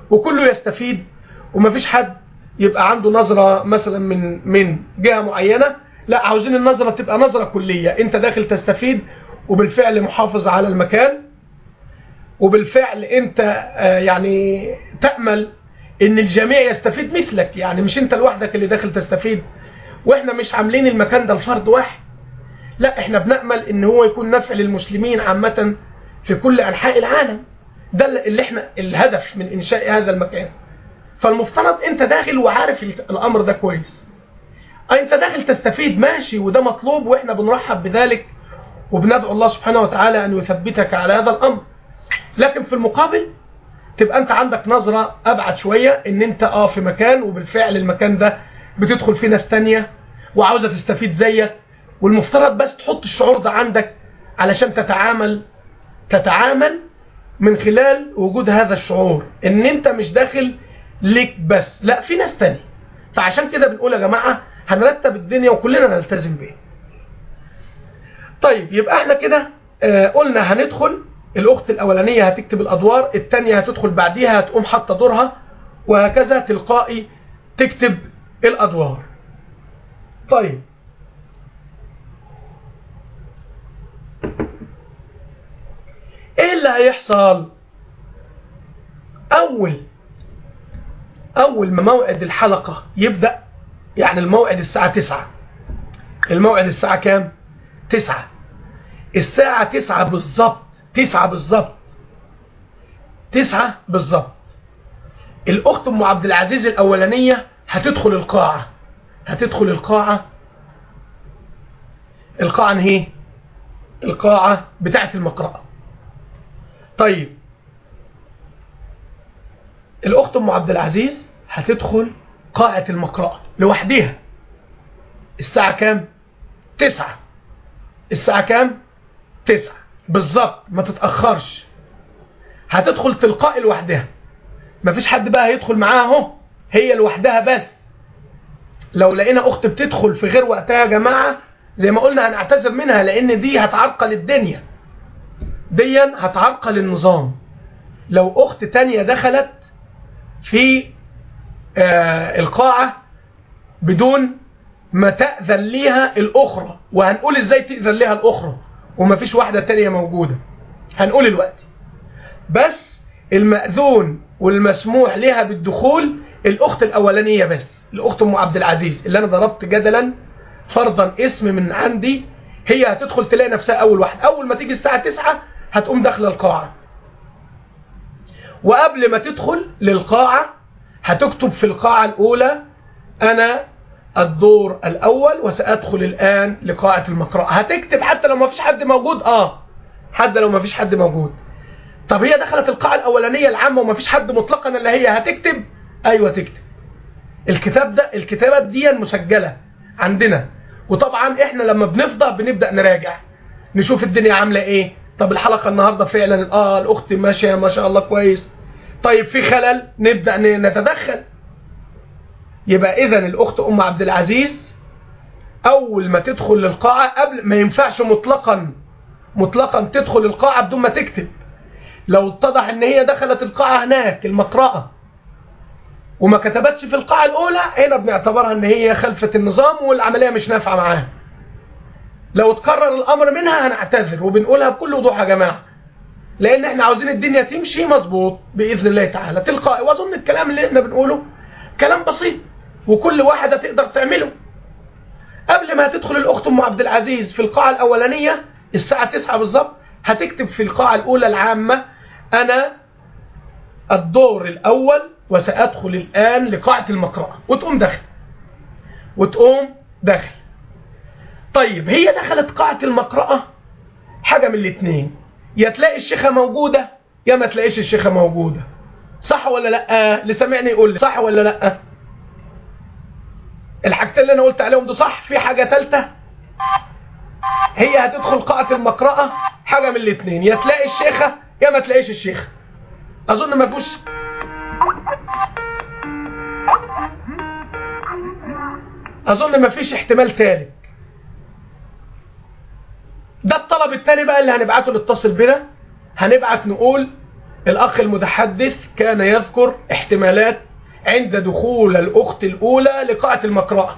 وكله يستفيد ومفيش حد يبقى عنده نظرة مثلا من من جهة معينة لا عاوزين النظرة تبقى نظرة كلية انت داخل تستفيد وبالفعل محافظ على المكان وبالفعل انت آه، يعني تأمل ان الجميع يستفيد مثلك يعني مش انت لوحدك اللي داخل تستفيد واحنا مش عاملين المكان ده لفرد واحد لا احنا بنأمل ان هو يكون نفع للمسلمين عامة في كل انحاء العالم ده اللي احنا الهدف من انشاء هذا المكان فالمفترض انت داخل وعارف الامر ده كويس انت داخل تستفيد ماشي وده مطلوب واحنا بنرحب بذلك وبندعو الله سبحانه وتعالى ان يثبتك على هذا الامر لكن في المقابل تبقى انت عندك نظرة ابعد شوية ان انت اه في مكان وبالفعل المكان ده بتدخل فيه ناس تانية وعاوزة تستفيد زيك والمفترض بس تحط الشعور ده عندك علشان تتعامل تتعامل من خلال وجود هذا الشعور ان انت مش داخل ليك بس لا في ناس تانية فعشان كده بنقول يا جماعة هنرتب الدنيا وكلنا نلتزم بيه طيب يبقى احنا كده آه قلنا هندخل الاخت الاولانية هتكتب الادوار التانية هتدخل بعديها هتقوم حاطه دورها وهكذا تلقائي تكتب الادوار طيب ايه اللي هيحصل اول اول ما موعد الحلقة يبدأ يعني الموعد الساعة تسعة الموعد الساعة كام تسعة الساعة تسعة بالظبط تسعة بالظبط تسعة بالظبط الأخت أم عبد العزيز الأولانية هتدخل القاعة هتدخل القاعة القاعة هي القاعة بتاعة المقرأة طيب الأخت أم عبد العزيز هتدخل قاعة المقرأة لوحديها الساعة كام؟ تسعة الساعة كام؟ تسعة بالظبط ما تتأخرش هتدخل تلقائي لوحدها مفيش حد بقى هيدخل معاها اهو هي لوحدها بس لو لقينا اخت بتدخل في غير وقتها يا جماعة زي ما قلنا هنعتذر منها لان دي هتعرقل الدنيا ديا هتعرقل النظام لو اخت تانية دخلت في آه القاعة بدون ما تأذن ليها الأخرى وهنقول إزاي تأذن ليها الأخرى ومفيش واحدة تانية موجودة هنقول الوقت بس المأذون والمسموح لها بالدخول الأخت الأولانية بس الأخت أم عبد العزيز اللي أنا ضربت جدلا فرضا اسم من عندي هي هتدخل تلاقي نفسها أول واحد أول ما تيجي الساعة تسعة هتقوم داخله القاعة وقبل ما تدخل للقاعة هتكتب في القاعة الأولى أنا الدور الأول وسأدخل الآن لقاعة المقرأة هتكتب حتى لو ما فيش حد موجود آه حتى لو ما فيش حد موجود طب هي دخلت القاعة الأولانية العامة وما فيش حد مطلقا إلا هي هتكتب أيوة تكتب الكتاب ده الكتابات دي مسجلة عندنا وطبعا احنا لما بنفضى بنبدأ نراجع نشوف الدنيا عاملة ايه طب الحلقة النهاردة فعلا اه الاخت ماشية ما شاء الله كويس طيب في خلل نبدأ نتدخل يبقى اذا الاخت ام عبد العزيز اول ما تدخل للقاعة قبل ما ينفعش مطلقا مطلقا تدخل القاعة بدون ما تكتب لو اتضح ان هي دخلت القاعة هناك المقرأة وما كتبتش في القاعة الاولى هنا بنعتبرها ان هي خلفت النظام والعملية مش نافعة معاها لو اتكرر الامر منها هنعتذر وبنقولها بكل وضوح يا جماعة لان احنا عاوزين الدنيا تمشي مظبوط باذن الله تعالى تلقائي واظن الكلام اللي احنا بنقوله كلام بسيط وكل واحدة تقدر تعمله قبل ما تدخل الاخت ام عبد العزيز في القاعة الاولانية الساعة 9 بالظبط هتكتب في القاعة الاولى العامة انا الدور الاول وسأدخل الآن لقاعة المقرأة وتقوم داخل وتقوم داخل طيب هي دخلت قاعة المقرأة حاجة من الاثنين يا تلاقي الشيخة موجودة يا ما تلاقيش الشيخة موجودة صح ولا لا اللي سمعني يقول لي صح ولا لا الحاجتين اللي انا قلت عليهم دي صح في حاجة ثالثه هي هتدخل قاعة المقرأة حاجة من الاثنين يا تلاقي الشيخة يا ما تلاقيش الشيخة اظن ما فيهوش اظن ما فيش احتمال ثالث ده الطلب الثاني بقى اللي هنبعته نتصل بنا هنبعت نقول الأخ المتحدث كان يذكر احتمالات عند دخول الأخت الأولى لقاءة المقرأة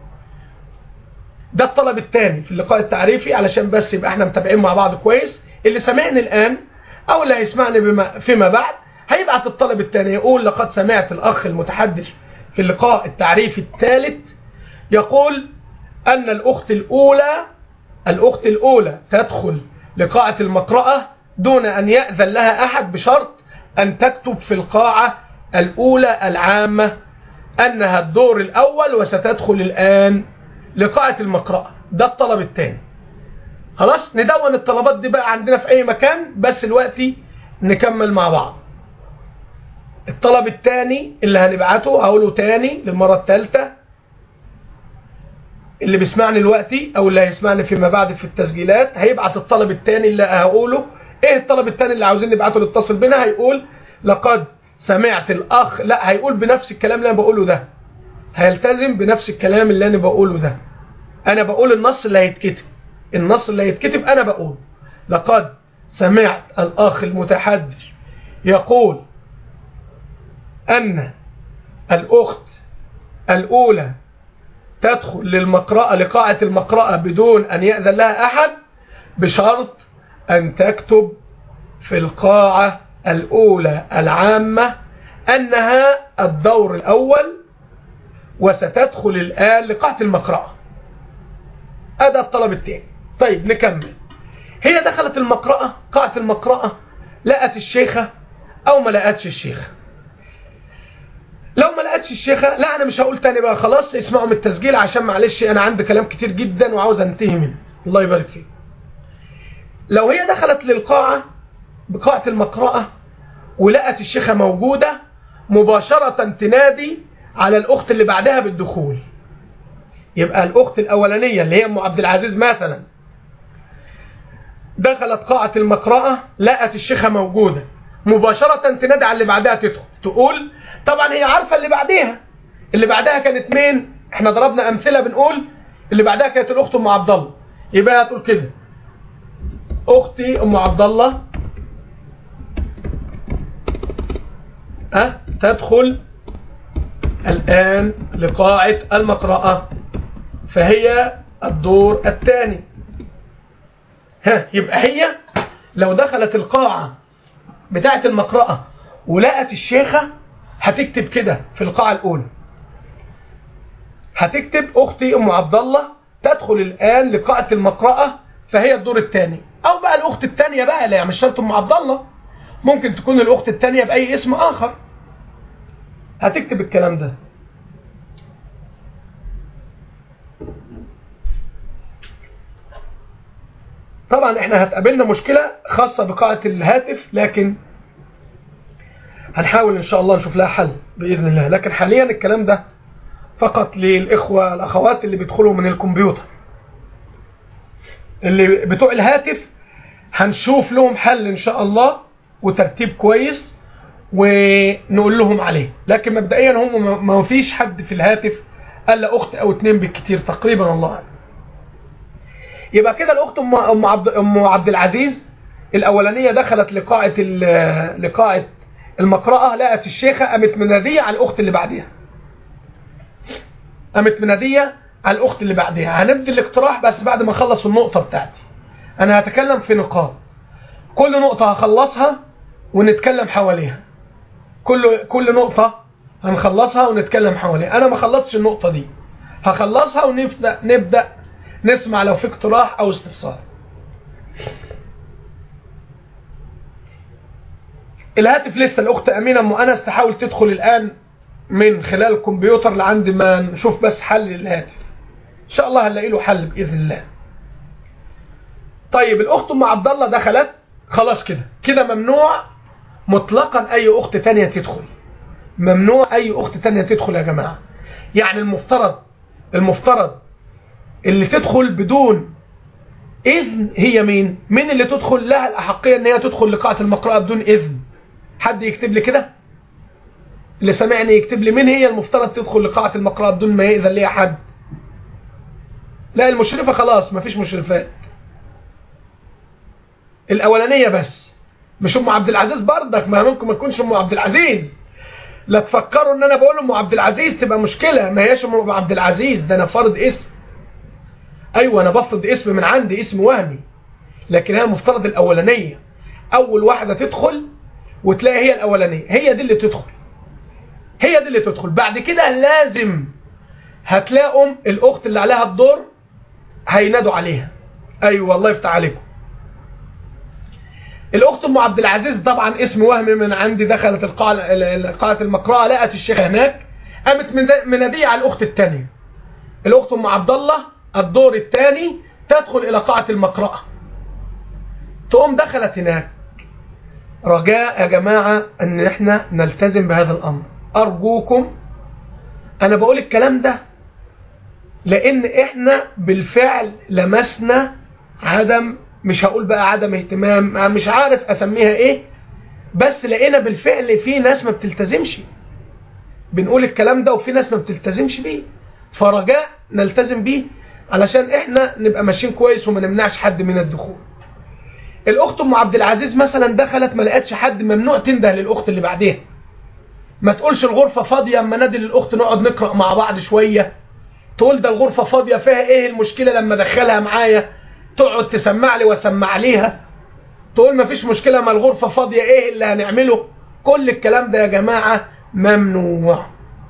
ده الطلب الثاني في اللقاء التعريفي علشان بس يبقى احنا متابعين مع بعض كويس اللي سمعني الآن أو اللي هيسمعني بما فيما بعد هيبعت الطلب الثاني يقول لقد سمعت الأخ المتحدث في اللقاء التعريفي الثالث يقول أن الأخت الأولى الأخت الأولى تدخل لقاعة المقرأة دون أن يأذن لها أحد بشرط أن تكتب في القاعة الأولى العامة أنها الدور الأول وستدخل الآن لقاعة المقرأة ده الطلب الثاني خلاص ندون الطلبات دي بقى عندنا في أي مكان بس دلوقتي نكمل مع بعض الطلب الثاني اللي هنبعته هقوله تاني للمرة الثالثة اللي بيسمعني دلوقتي او اللي هيسمعني فيما بعد في التسجيلات هيبعت الطلب الثاني اللي هقوله ايه الطلب الثاني اللي عاوزين نبعته اللي اتصل بنا هيقول لقد سمعت الاخ لا هيقول بنفس الكلام اللي انا بقوله ده هيلتزم بنفس الكلام اللي انا بقوله ده انا بقول النص اللي هيتكتب النص اللي هيتكتب انا بقول لقد سمعت الاخ المتحدث يقول ان الاخت الاولى تدخل للمقرأة لقاعة المقرأة بدون أن يأذن لها أحد بشرط أن تكتب في القاعة الأولى العامة أنها الدور الأول وستدخل الآن لقاعة المقرأة هذا الطلب الثاني طيب نكمل هي دخلت المقرأة قاعة المقرأة لقت الشيخة أو ما لقتش الشيخة لو ما لقتش الشيخة لا انا مش هقول تاني بقى خلاص اسمعوا من التسجيل عشان معلش انا عندي كلام كتير جدا وعاوز انتهي منه الله يبارك فيك لو هي دخلت للقاعة بقاعة المقرأة ولقت الشيخة موجودة مباشرة تنادي على الأخت اللي بعدها بالدخول يبقى الأخت الأولانية اللي هي أم عبد العزيز مثلا دخلت قاعة المقرأة لقت الشيخة موجودة مباشرة تنادي على اللي بعدها تدخل تقول طبعا هي عارفة اللي بعديها اللي بعدها كانت مين احنا ضربنا أمثلة بنقول اللي بعدها كانت الأخت أم عبد الله يبقى هتقول كده أختي أم عبد الله أه تدخل الآن لقاعة المقرأة فهي الدور الثاني ها يبقى هي لو دخلت القاعة بتاعة المقرأة ولقت الشيخة هتكتب كده في القاعة الأولى هتكتب أختي أم عبد الله تدخل الآن لقاعة المقرأة فهي الدور الثاني أو بقى الأخت الثانية بقى لا مش شرط أم عبد الله ممكن تكون الأخت الثانية بأي اسم آخر هتكتب الكلام ده طبعا احنا هتقابلنا مشكلة خاصة بقاعة الهاتف لكن هنحاول ان شاء الله نشوف لها حل بإذن الله لكن حاليا الكلام ده فقط للإخوة الأخوات اللي بيدخلوا من الكمبيوتر اللي بتوع الهاتف هنشوف لهم حل ان شاء الله وترتيب كويس ونقول لهم عليه لكن مبدئيا هم ما فيش حد في الهاتف الا اخت او اتنين بالكتير تقريبا الله اعلم يبقى كده الاخت ام ام عبد ام عبد العزيز الاولانيه دخلت لقاعه لقاعه المقرأة لقت الشيخة قامت منادية على الأخت اللي بعديها قامت منادية على الأخت اللي بعديها هنبدي الاقتراح بس بعد ما أخلص النقطة بتاعتي أنا هتكلم في نقاط كل نقطة هخلصها ونتكلم حواليها كل كل نقطة هنخلصها ونتكلم حواليها أنا ما خلصتش النقطة دي هخلصها ونبدأ نبدأ نسمع لو في اقتراح أو استفسار الهاتف لسه الأخت أمينة أم أنس تحاول تدخل الآن من خلال الكمبيوتر لعند ما نشوف بس حل للهاتف إن شاء الله هنلاقي له حل بإذن الله طيب الأخت أم عبد الله دخلت خلاص كده كده ممنوع مطلقا أي أخت تانية تدخل ممنوع أي أخت تانية تدخل يا جماعة يعني المفترض المفترض اللي تدخل بدون إذن هي مين مين اللي تدخل لها الأحقية أن هي تدخل لقاعة المقرأة بدون إذن حد يكتب لي كده اللي سمعني يكتب لي مين هي المفترض تدخل لقاعة المقرأة بدون ما يأذن ليها حد لا المشرفة خلاص مفيش مشرفات الأولانية بس مش ام عبد العزيز برضك ما ممكن ما تكونش ام عبد العزيز لا تفكروا ان انا بقول ام عبد العزيز تبقى مشكله ما هياش ام عبد العزيز ده انا فرض اسم ايوه انا بفرض اسم من عندي اسم وهمي لكن هي المفترض الاولانيه اول واحده تدخل وتلاقي هي الاولانيه هي دي اللي تدخل هي دي اللي تدخل بعد كده لازم هتلاقوا الاخت اللي عليها الدور هينادوا عليها ايوه الله يفتح عليكم الاخت ام عبد العزيز طبعا اسم وهمي من عندي دخلت القاعه قاعه المقرأه لقت الشيخ هناك قامت مناديه على الاخت الثانيه الاخت ام عبد الله الدور الثاني تدخل الى قاعه المقرأه تقوم دخلت هناك رجاء يا جماعه ان احنا نلتزم بهذا الامر ارجوكم انا بقول الكلام ده لان احنا بالفعل لمسنا عدم مش هقول بقى عدم اهتمام مش عارف اسميها ايه بس لقينا بالفعل في ناس ما بتلتزمش بنقول الكلام ده وفي ناس ما بتلتزمش بيه فرجاء نلتزم بيه علشان احنا نبقى ماشيين كويس وما نمنعش حد من الدخول الاخت ام عبد العزيز مثلا دخلت ما لقتش حد ممنوع تنده للاخت اللي بعديها ما تقولش الغرفه فاضيه اما نادي للاخت نقعد نقرا مع بعض شويه تقول ده الغرفه فاضيه فيها ايه المشكله لما ادخلها معايا تقعد تسمع لي واسمع ليها تقول ما فيش مشكله ما الغرفه فاضيه ايه اللي هنعمله كل الكلام ده يا جماعه ممنوع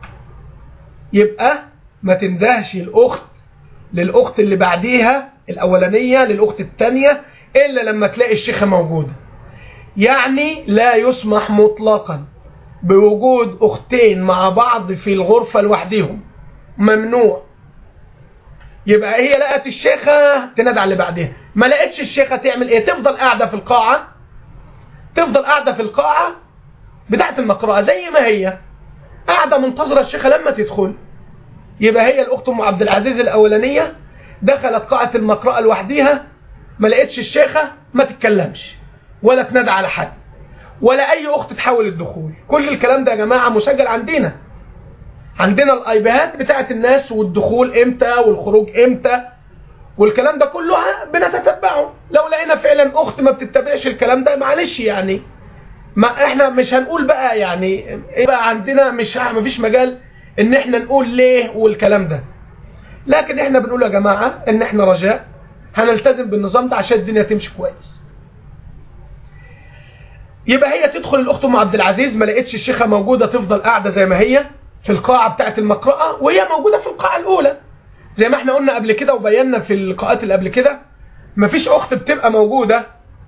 يبقى ما تندهش الاخت للاخت اللي بعديها الاولانيه للاخت الثانيه الا لما تلاقي الشيخه موجوده يعني لا يسمح مطلقا بوجود اختين مع بعض في الغرفه لوحدهم ممنوع يبقى هي لقت الشيخة تنادى على اللي بعدها ما لقتش الشيخة تعمل ايه تفضل قاعدة في القاعة تفضل قاعدة في القاعة بتاعت المقرأة زي ما هي قاعدة منتظرة الشيخة لما تدخل يبقى هي الأخت أم عبد العزيز الأولانية دخلت قاعة المقرأة لوحديها ما لقتش الشيخة ما تتكلمش ولا تنادى على حد ولا أي أخت تحاول الدخول كل الكلام ده يا جماعة مسجل عندنا عندنا الايباد بتاعت الناس والدخول امتى والخروج امتى والكلام ده كله بنتتبعه لو لقينا فعلا اخت ما بتتبعش الكلام ده معلش يعني ما احنا مش هنقول بقى يعني ايه بقى عندنا مش ما فيش مجال ان احنا نقول ليه والكلام ده لكن احنا بنقول يا جماعه ان احنا رجاء هنلتزم بالنظام ده عشان الدنيا تمشي كويس يبقى هي تدخل الاخت ام عبد العزيز ما لقيتش الشيخه موجوده تفضل قاعده زي ما هي في القاعة بتاعة المقرأة وهي موجودة في القاعة الأولى زي ما احنا قلنا قبل كده وبينا في اللقاءات اللي قبل كده مفيش أخت بتبقى موجودة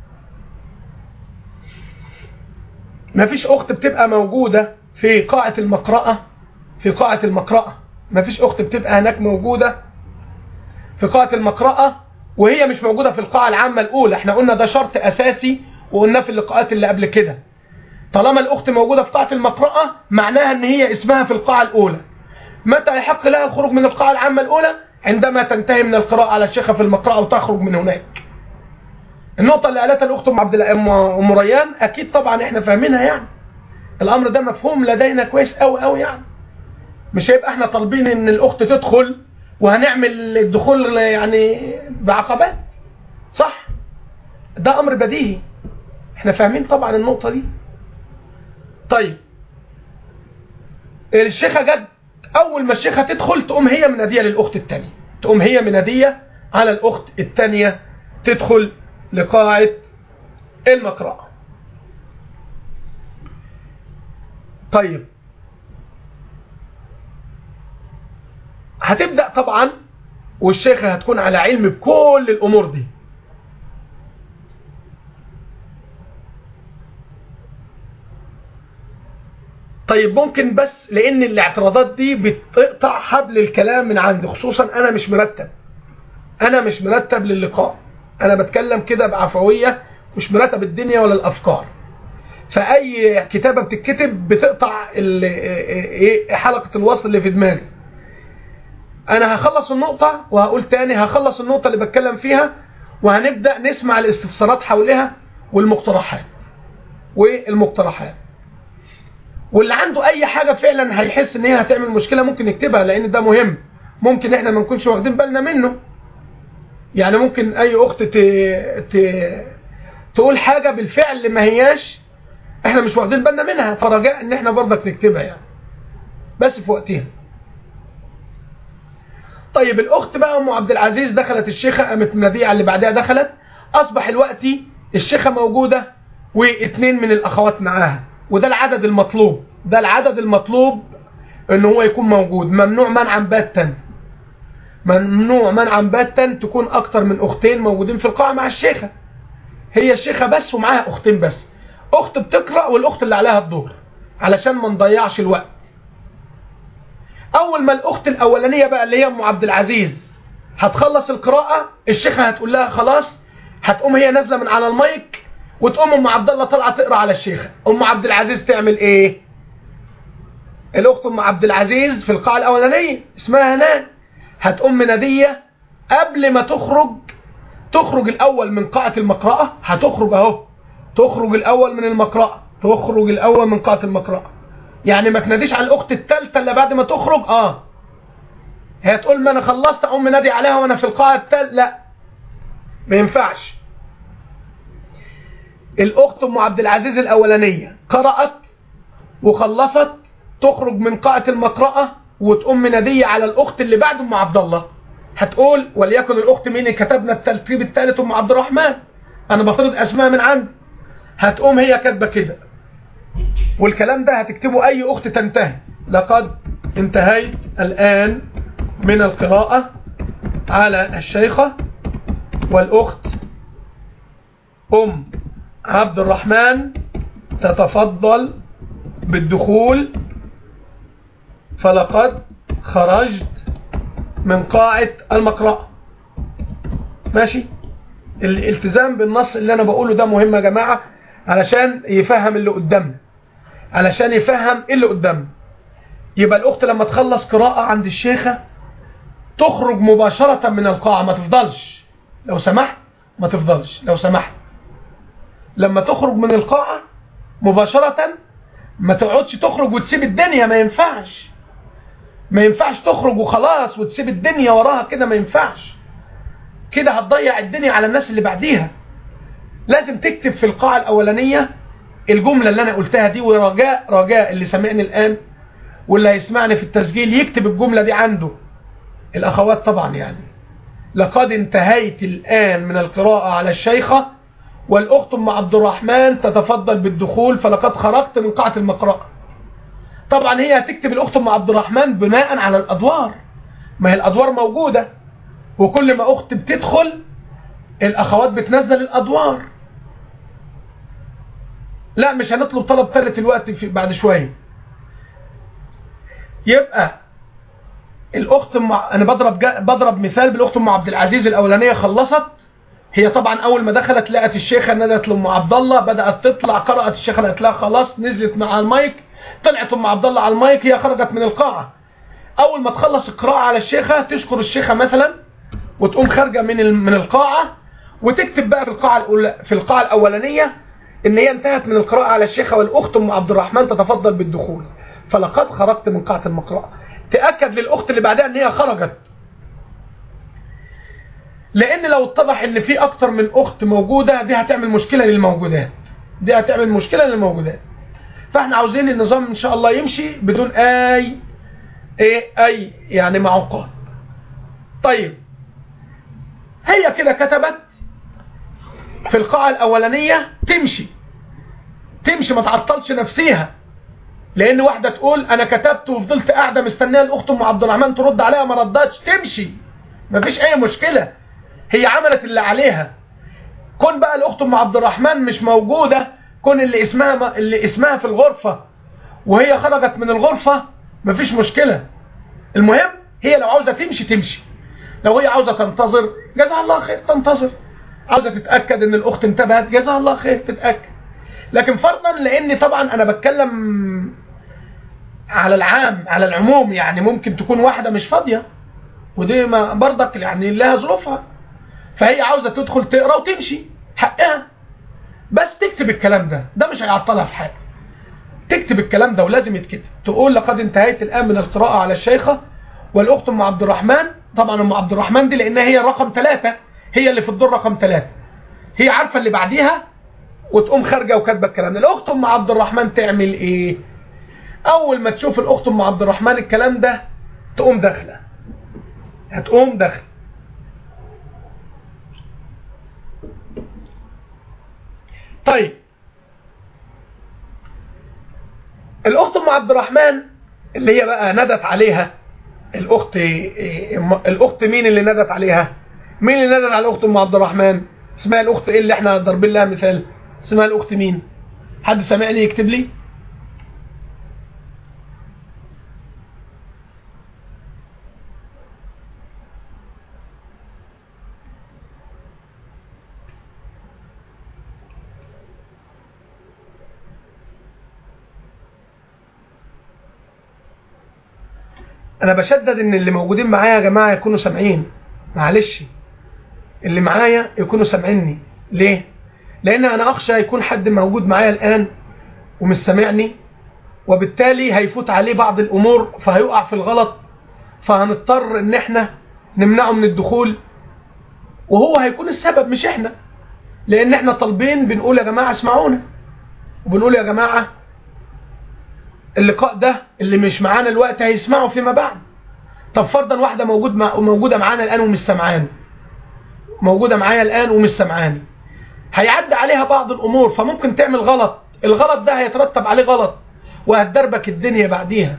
مفيش أخت بتبقى موجودة في قاعة المقرأة في قاعة المقرأة مفيش أخت بتبقى هناك موجودة في قاعة المقرأة وهي مش موجودة في القاعة العامة الأولى احنا قلنا ده شرط أساسي وقلناه في اللقاءات اللي قبل كده طالما الأخت موجودة في قاعة المقرأة معناها أن هي اسمها في القاعة الأولى متى يحق لها الخروج من القاعة العامة الأولى عندما تنتهي من القراءة على الشيخة في المقرأة وتخرج من هناك النقطة اللي قالتها الأخت أم عبد أم ريان أكيد طبعا إحنا فاهمينها يعني الأمر ده مفهوم لدينا كويس أوي أوي يعني مش هيبقى إحنا طالبين إن الأخت تدخل وهنعمل الدخول يعني بعقبات صح ده أمر بديهي إحنا فاهمين طبعا النقطة دي طيب الشيخة جت أول ما الشيخة تدخل تقوم هي منادية للأخت التانية تقوم هي منادية على الأخت التانية تدخل لقاعة المقرأة طيب هتبدأ طبعا والشيخة هتكون على علم بكل الأمور دي طيب ممكن بس لان الاعتراضات دي بتقطع حبل الكلام من عندي خصوصا انا مش مرتب انا مش مرتب للقاء انا بتكلم كده بعفوية مش مرتب الدنيا ولا الافكار فاي كتابة بتتكتب بتقطع حلقة الوصل اللي في دماغي انا هخلص النقطة وهقول تاني هخلص النقطة اللي بتكلم فيها وهنبدأ نسمع الاستفسارات حولها والمقترحات والمقترحات واللي عنده اي حاجة فعلا هيحس ان هي هتعمل مشكلة ممكن يكتبها لان ده مهم ممكن احنا ما نكونش واخدين بالنا منه يعني ممكن اي اخت ت... ت... تقول حاجة بالفعل ما هياش احنا مش واخدين بالنا منها فرجاء ان احنا برضك نكتبها يعني بس في وقتها طيب الاخت بقى ام عبد العزيز دخلت الشيخة قامت مناديه اللي بعدها دخلت اصبح الوقت الشيخة موجودة واثنين من الاخوات معاها وده العدد المطلوب ده العدد المطلوب ان هو يكون موجود ممنوع منعا باتا ممنوع منعا باتا تكون اكتر من اختين موجودين في القاعة مع الشيخة هي الشيخة بس ومعاها اختين بس اخت بتقرأ والاخت اللي عليها الظهر علشان ما نضيعش الوقت اول ما الاخت الاولانية بقى اللي هي ام عبد العزيز هتخلص القراءة الشيخة هتقول لها خلاص هتقوم هي نازلة من على المايك وتقوم ام عبد الله طالعه تقرا على الشيخة ام عبد العزيز تعمل ايه الاخت ام عبد العزيز في القاعة الاولانية اسمها هناء هتقوم منادية قبل ما تخرج تخرج الاول من قاعة المقرأة هتخرج اهو تخرج الاول من المقرأة تخرج الاول من قاعة المقرأة يعني ما تناديش على الاخت الثالثه اللي بعد ما تخرج اه هي تقول ما انا خلصت اقوم نادي عليها وانا في القاعة الثالثه لا ما ينفعش الاخت ام عبد العزيز الاولانية قرأت وخلصت تخرج من قاعة المقرأة وتقوم منادية على الاخت اللي بعد ام عبد الله هتقول وليكن الاخت مين اللي كتبنا الترتيب الثالث ام عبد الرحمن انا بفرض اسماء من عندي هتقوم هي كاتبه كده والكلام ده هتكتبه اي اخت تنتهي لقد انتهيت الان من القراءة على الشيخة والاخت ام عبد الرحمن تتفضل بالدخول فلقد خرجت من قاعة المقرأة ماشي الالتزام بالنص اللي انا بقوله ده مهم يا جماعة علشان يفهم اللي قدامنا علشان يفهم اللي قدامنا يبقى الاخت لما تخلص قراءة عند الشيخة تخرج مباشرة من القاعة ما تفضلش لو سمحت ما تفضلش لو سمحت لما تخرج من القاعة مباشرة ما تقعدش تخرج وتسيب الدنيا ما ينفعش ما ينفعش تخرج وخلاص وتسيب الدنيا وراها كده ما ينفعش كده هتضيع الدنيا على الناس اللي بعديها لازم تكتب في القاعة الأولانية الجملة اللي أنا قلتها دي ورجاء رجاء اللي سمعني الآن واللي هيسمعني في التسجيل يكتب الجملة دي عنده الأخوات طبعا يعني لقد انتهيت الآن من القراءة على الشيخة والأخت أم عبد الرحمن تتفضل بالدخول فلقد خرجت من قاعة المقرأة طبعا هي هتكتب الأخت أم عبد الرحمن بناء على الأدوار ما هي الأدوار موجودة وكل ما أخت بتدخل الأخوات بتنزل الأدوار لا مش هنطلب طلب ثالث الوقت في بعد شوية يبقى الأخت مع... أنا بضرب جا... بضرب مثال بالأخت أم عبد العزيز الأولانية خلصت هي طبعا أول ما دخلت لقت الشيخة ندت لأم عبد الله بدأت تطلع قرأت الشيخة قالت لها خلاص نزلت مع المايك طلعت أم عبد الله على المايك هي خرجت من القاعة أول ما تخلص القراءة على الشيخة تشكر الشيخة مثلا وتقوم خارجة من من القاعة وتكتب بقى في القاعة الأولى في القاعة الأولانية إن هي انتهت من القراءة على الشيخة والأخت أم عبد الرحمن تتفضل بالدخول فلقد خرجت من قاعة المقرأة تأكد للأخت اللي بعدها إن هي خرجت لأن لو اتضح إن في أكتر من أخت موجودة دي هتعمل مشكلة للموجودات دي هتعمل مشكلة للموجودات فاحنا عاوزين النظام إن شاء الله يمشي بدون أي أي, أي يعني معوقات طيب هي كده كتبت في القاعة الأولانية تمشي تمشي ما تعطلش نفسيها لأن واحدة تقول أنا كتبت وفضلت قاعدة مستنية الأخت أم عبد الرحمن ترد عليها ما ردتش تمشي مفيش أي مشكلة هي عملت اللي عليها كون بقى الأخت أم عبد الرحمن مش موجودة كون اللي اسمها اللي اسمها في الغرفة وهي خرجت من الغرفة مفيش مشكلة المهم هي لو عاوزة تمشي تمشي لو هي عاوزة تنتظر جزاها الله خير تنتظر عاوزة تتأكد ان الاخت انتبهت جزاها الله خير تتأكد لكن فرضا لان طبعا انا بتكلم على العام على العموم يعني ممكن تكون واحدة مش فاضية ودي ما برضك يعني لها ظروفها فهي عاوزة تدخل تقرا وتمشي حقها بس تكتب الكلام ده ده مش هيعطلها في حاجة تكتب الكلام ده ولازم يتكتب تقول لقد انتهيت الآن من القراءة على الشيخة والأخت أم عبد الرحمن طبعا أم عبد الرحمن دي لأنها هي رقم ثلاثة هي اللي في الدور رقم ثلاثة هي عارفة اللي بعديها وتقوم خارجه وكاتبه الكلام ده الاخت ام عبد الرحمن تعمل ايه اول ما تشوف الاخت ام عبد الرحمن الكلام ده تقوم داخله هتقوم داخله طيب الاخت ام عبد الرحمن اللي هي بقى ندت عليها الاخت الاخت مين اللي ندت عليها مين اللي ندت على الاخت ام عبد الرحمن اسمها الاخت ايه اللي احنا ضاربين لها مثال اسمها الاخت مين حد سامعني يكتب لي انا بشدد ان اللي موجودين معايا يا جماعه يكونوا سامعين معلش اللي معايا يكونوا سامعيني ليه لان انا اخشى يكون حد موجود معايا الان ومش سامعني وبالتالي هيفوت عليه بعض الامور فهيقع في الغلط فهنضطر ان احنا نمنعه من الدخول وهو هيكون السبب مش احنا لان احنا طالبين بنقول يا جماعه اسمعونا وبنقول يا جماعه اللقاء ده اللي مش معانا الوقت هيسمعه فيما بعد طب فرضا واحده موجود مع موجوده معانا الان ومش سامعاني موجوده معايا الان ومش سامعاني هيعدي عليها بعض الامور فممكن تعمل غلط الغلط ده هيترتب عليه غلط وهتدربك الدنيا بعديها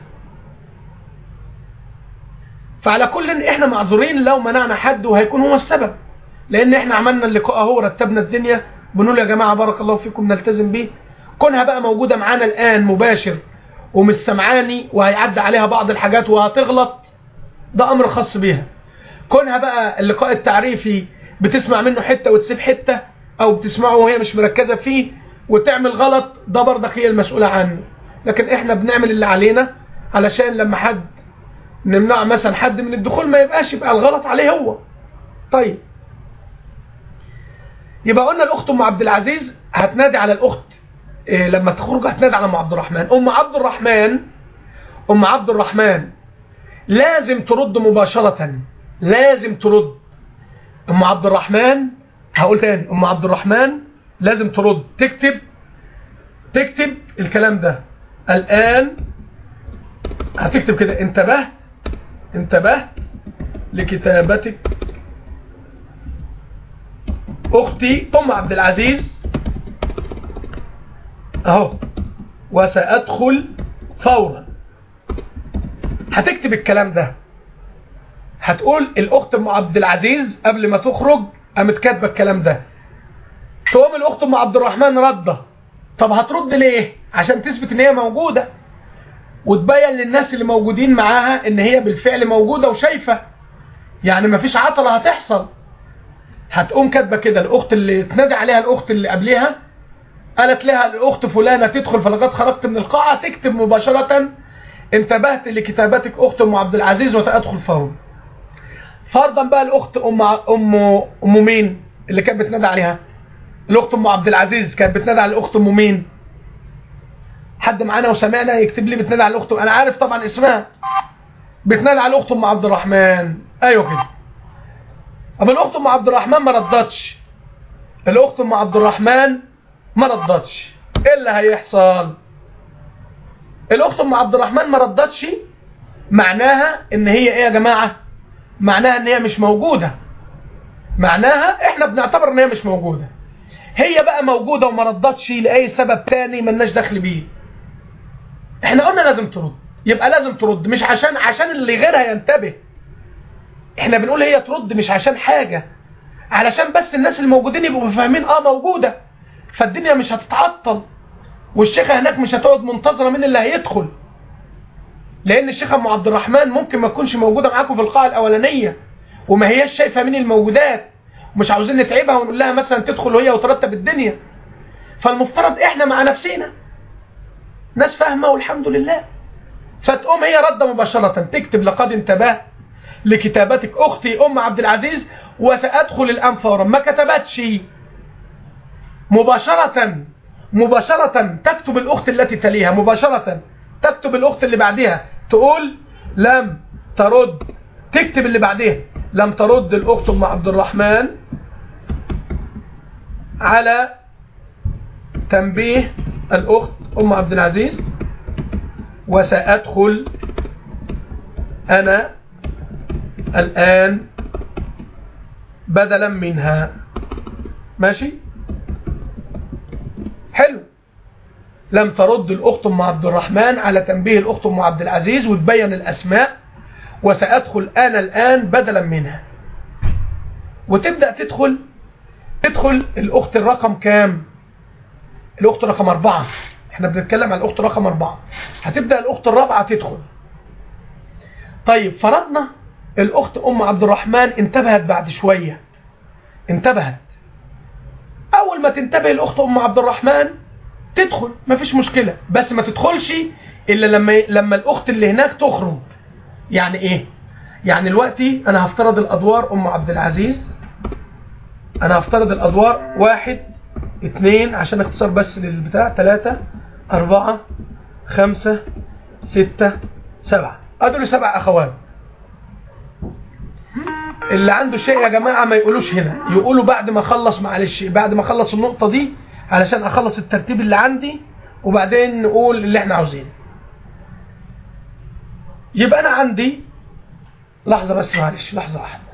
فعلى كل احنا معذورين لو منعنا حد وهيكون هو السبب لان احنا عملنا اللقاء اهو رتبنا الدنيا بنقول يا جماعه بارك الله فيكم نلتزم بيه كونها بقى موجوده معانا الان مباشر ومش سمعاني وهيعدي عليها بعض الحاجات وهتغلط ده امر خاص بيها كونها بقى اللقاء التعريفي بتسمع منه حته وتسيب حته او بتسمعه وهي مش مركزه فيه وتعمل غلط ده برضك هي المسؤوله عنه لكن احنا بنعمل اللي علينا علشان لما حد نمنع مثلا حد من الدخول ما يبقاش يبقى الغلط عليه هو طيب يبقى قلنا الاخت ام عبد العزيز هتنادي على الاخت إيه لما تخرج هتنادي على ام عبد الرحمن ام عبد الرحمن ام عبد الرحمن لازم ترد مباشرة لازم ترد ام عبد الرحمن هقول تاني ام عبد الرحمن لازم ترد تكتب تكتب الكلام ده الآن هتكتب كده انتبهت انتبهت لكتابتك أختي أم عبد العزيز أهو وسأدخل فورا هتكتب الكلام ده هتقول الأخت أم عبد العزيز قبل ما تخرج قامت كاتبه الكلام ده تقوم الأخت أم عبد الرحمن ردة طب هترد ليه عشان تثبت ان هي موجودة وتبين للناس اللي موجودين معاها ان هي بالفعل موجودة وشايفة يعني مفيش عطلة هتحصل هتقوم كاتبه كده الاخت اللي تنادي عليها الاخت اللي قبلها قالت لها الاخت فلانة تدخل فلقد خرجت من القاعة تكتب مباشرة انتبهت لكتابتك اخت ام عبد العزيز وتدخل فورا فرضا بقى الاخت ام ام ام مين اللي كانت بتنادي عليها الاخت ام عبد العزيز كانت بتنادي على الاخت ام مين حد معانا وسمعنا يكتب لي بتنادي على الاخت انا عارف طبعا اسمها بتنادي على الاخت ام عبد الرحمن ايوه كده اما الاخت ام عبد الرحمن ما ردتش الاخت ام عبد الرحمن ما ردتش ايه اللي هيحصل الاخت ام عبد الرحمن ما ردتش معناها ان هي ايه يا جماعه معناها ان هي مش موجوده معناها احنا بنعتبر ان هي مش موجوده هي بقى موجوده وما ردتش لاي سبب تاني ملناش دخل بيه احنا قلنا لازم ترد يبقى لازم ترد مش عشان عشان اللي غيرها ينتبه احنا بنقول هي ترد مش عشان حاجه علشان بس الناس الموجودين يبقوا فاهمين اه موجوده فالدنيا مش هتتعطل والشيخه هناك مش هتقعد منتظره مين اللي هيدخل لان الشيخه ام عبد الرحمن ممكن ما تكونش موجوده معاكم في القاعه الاولانيه وما هياش شايفه مين الموجودات مش عاوزين نتعبها ونقول لها مثلا تدخل وهي وترتب الدنيا فالمفترض احنا مع نفسنا ناس فاهمه والحمد لله فتقوم هي رد مباشره تكتب لقد انتبهت لكتابتك اختي ام عبد العزيز وسادخل الان فورا ما كتبتش مباشره مباشره تكتب الاخت التي تليها مباشره تكتب الاخت اللي بعدها تقول لم ترد تكتب اللي بعدها لم ترد الاخت ام عبد الرحمن على تنبيه الأخت أم عبد العزيز وسأدخل أنا الآن بدلا منها ماشي حلو لم ترد الأخت أم عبد الرحمن على تنبيه الأخت أم عبد العزيز وتبين الأسماء وسأدخل أنا الآن بدلا منها وتبدأ تدخل تدخل الأخت الرقم كام الأخت رقم أربعة احنا بنتكلم عن الأخت رقم أربعة هتبدأ الأخت الرابعة تدخل طيب فرضنا الأخت أم عبد الرحمن انتبهت بعد شوية انتبهت أول ما تنتبه الأخت أم عبد الرحمن تدخل مفيش مشكلة بس ما تدخلش إلا لما لما الأخت اللي هناك تخرج يعني إيه؟ يعني دلوقتي أنا هفترض الأدوار أم عبد العزيز أنا هفترض الأدوار واحد اثنين عشان اختصار بس للبتاع ثلاثة أربعة خمسة ستة سبعة أدول سبع أخوات اللي عنده شيء يا جماعة ما يقولوش هنا يقولوا بعد ما اخلص معلش بعد ما اخلص النقطة دي علشان اخلص الترتيب اللي عندي وبعدين نقول اللي احنا عاوزينه يبقى انا عندي لحظة بس معلش لحظة واحدة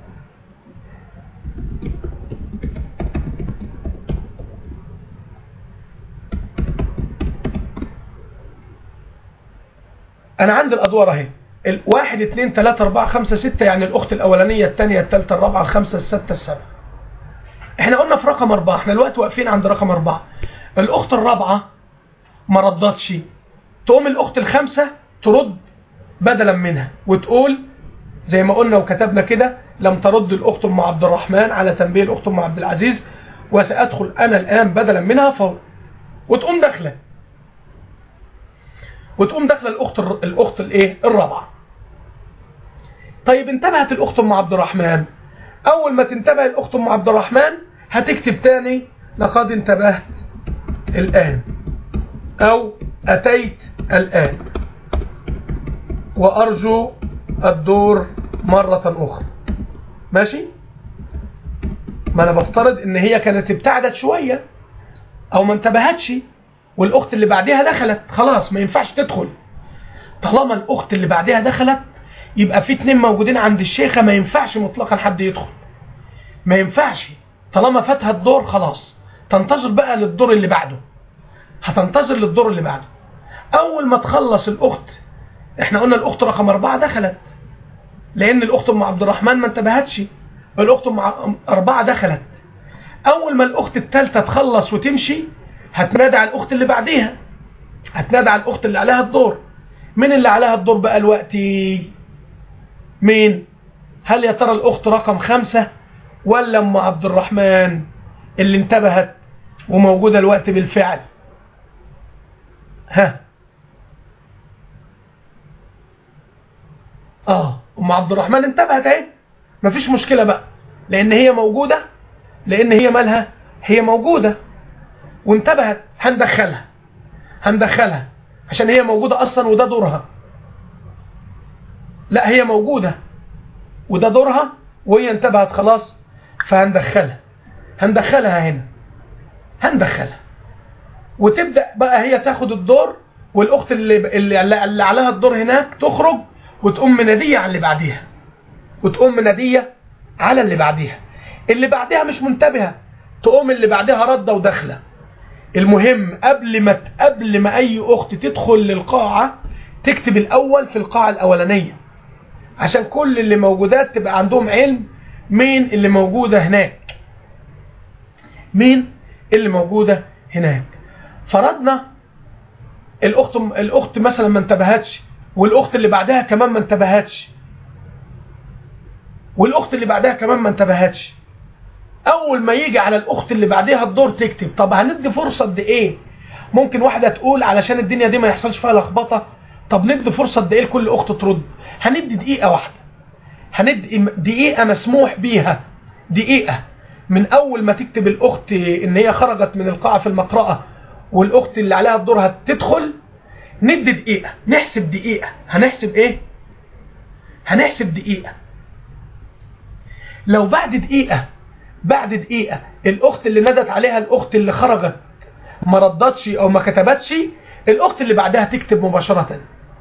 انا عندي الادوار اهي واحد اثنين ثلاثة أربعة خمسة ستة يعني الأخت الأولانية الثانية الثالثة الرابعة الخامسة الستة السبعة احنا قلنا في رقم أربعة احنا الوقت واقفين عند رقم أربعة الأخت الرابعة ما ردتش تقوم الأخت الخامسة ترد بدلا منها وتقول زي ما قلنا وكتبنا كده لم ترد الأخت أم عبد الرحمن على تنبيه الأخت أم عبد العزيز وسأدخل أنا الآن بدلا منها فور وتقوم داخله وتقوم داخله الأخت الأخت الإيه الرابعة طيب انتبهت الأخت أم عبد الرحمن أول ما تنتبه الأخت أم عبد الرحمن هتكتب تاني لقد انتبهت الآن أو أتيت الآن وأرجو الدور مرة أخرى ماشي ما أنا بفترض إن هي كانت ابتعدت شوية أو ما انتبهتش والأخت اللي بعدها دخلت خلاص ما ينفعش تدخل طالما الأخت اللي بعدها دخلت يبقى في اتنين موجودين عند الشيخة ما ينفعش مطلقا حد يدخل ما ينفعش طالما فاتها الدور خلاص تنتظر بقى للدور اللي بعده هتنتظر للدور اللي بعده أول ما تخلص الأخت احنا قلنا الأخت رقم أربعة دخلت لأن الأخت أم عبد الرحمن ما انتبهتش الأخت أم أربعة دخلت أول ما الأخت الثالثة تخلص وتمشي هتنادى على الأخت اللي بعديها هتنادى على الأخت اللي عليها الدور مين اللي عليها الدور بقى دلوقتي مين هل يا ترى الأخت رقم خمسة ولا أم عبد الرحمن اللي انتبهت وموجودة الوقت بالفعل ها اه ام عبد الرحمن انتبهت اهي مفيش مشكله بقى لان هي موجوده لان هي مالها هي موجوده وانتبهت هندخلها هندخلها عشان هي موجوده اصلا وده دورها لا هي موجوده وده دورها وهي انتبهت خلاص فهندخلها هندخلها هنا هندخلها وتبدا بقى هي تاخد الدور والاخت اللي اللي, اللي عليها الدور هناك تخرج وتقوم مناديه على اللي بعديها وتقوم مناديه على اللي بعديها اللي بعدها مش منتبهه تقوم اللي بعدها رده وداخله المهم قبل ما قبل ما اي اخت تدخل للقاعه تكتب الاول في القاعه الاولانيه عشان كل اللي موجودات تبقى عندهم علم مين اللي موجوده هناك مين اللي موجوده هناك فرضنا الاخت الاخت مثلا ما انتبهتش والاخت اللي بعدها كمان ما انتبهتش والاخت اللي بعدها كمان ما انتبهتش اول ما يجي على الاخت اللي بعدها الدور تكتب طب هندي فرصه قد ايه ممكن واحده تقول علشان الدنيا دي ما يحصلش فيها لخبطه طب ندي فرصه قد ايه لكل اخت ترد هندي دقيقه واحده هندي دقيقه مسموح بيها دقيقه من اول ما تكتب الاخت ان هي خرجت من القاعه في المقرأه والاخت اللي عليها الدور هتدخل ندي دقيقة نحسب دقيقة هنحسب ايه هنحسب دقيقة لو بعد دقيقة بعد دقيقة الاخت اللي ندت عليها الاخت اللي خرجت ما ردتش او ما كتبتش الاخت اللي بعدها تكتب مباشرة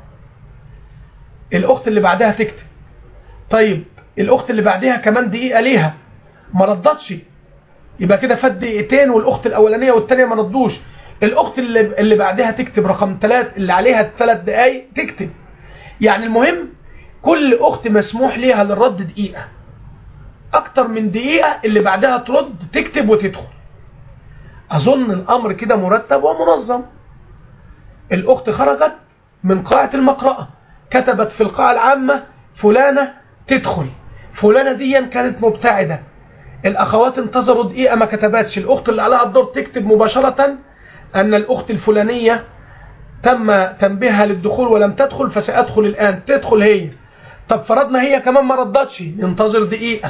الاخت اللي بعدها تكتب طيب الاخت اللي بعدها كمان دقيقة ليها ما ردتش يبقى كده فات دقيقتين والاخت الاولانية والثانيه ما ردوش الاخت اللي اللي بعدها تكتب رقم ثلاث اللي عليها الثلاث دقايق تكتب يعني المهم كل اخت مسموح ليها للرد دقيقة اكتر من دقيقة اللي بعدها ترد تكتب وتدخل اظن الامر كده مرتب ومنظم الاخت خرجت من قاعة المقرأة كتبت في القاعة العامة فلانة تدخل فلانة دي كانت مبتعدة الاخوات انتظروا دقيقة ما كتبتش الاخت اللي عليها الدور تكتب مباشرة ان الاخت الفلانية تم تنبيهها للدخول ولم تدخل فسأدخل الآن تدخل هي طب فرضنا هي كمان ما ردتش ننتظر دقيقة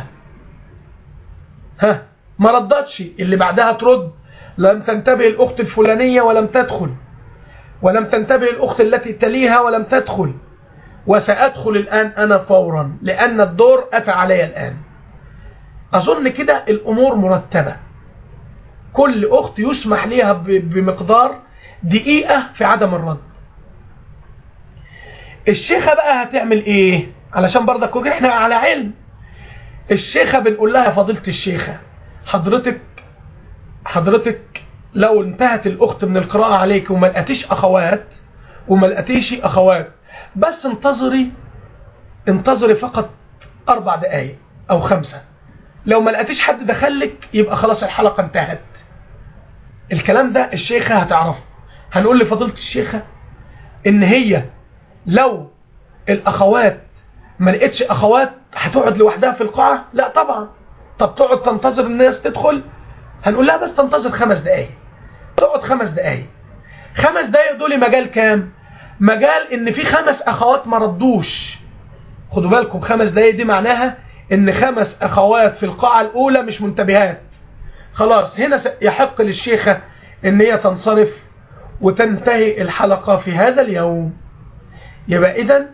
ها ما ردتش اللي بعدها ترد لم تنتبه الأخت الفلانية ولم تدخل ولم تنتبه الأخت التي تليها ولم تدخل وسأدخل الآن أنا فورا لأن الدور أتى علي الآن أظن كده الأمور مرتبة كل أخت يسمح لها بمقدار دقيقة في عدم الرد الشيخة بقى هتعمل ايه علشان برضك احنا على علم الشيخة بنقول لها فضيلة الشيخة حضرتك حضرتك لو انتهت الاخت من القراءة عليك وما لقيتيش اخوات وما لقيتيش اخوات بس انتظري انتظري فقط اربع دقايق او خمسة لو ما لقيتيش حد دخلك يبقى خلاص الحلقة انتهت الكلام ده الشيخة هتعرفه هنقول لفضيلة الشيخة ان هي لو الاخوات ما لقيتش اخوات هتقعد لوحدها في القاعة لا طبعا طب تقعد تنتظر الناس تدخل هنقول لها بس تنتظر خمس دقايق تقعد خمس دقايق خمس دقايق دول مجال كام مجال ان في خمس اخوات ما ردوش خدوا بالكم خمس دقايق دي معناها ان خمس اخوات في القاعة الاولى مش منتبهات خلاص هنا يحق للشيخة ان هي تنصرف وتنتهي الحلقة في هذا اليوم يبقى اذا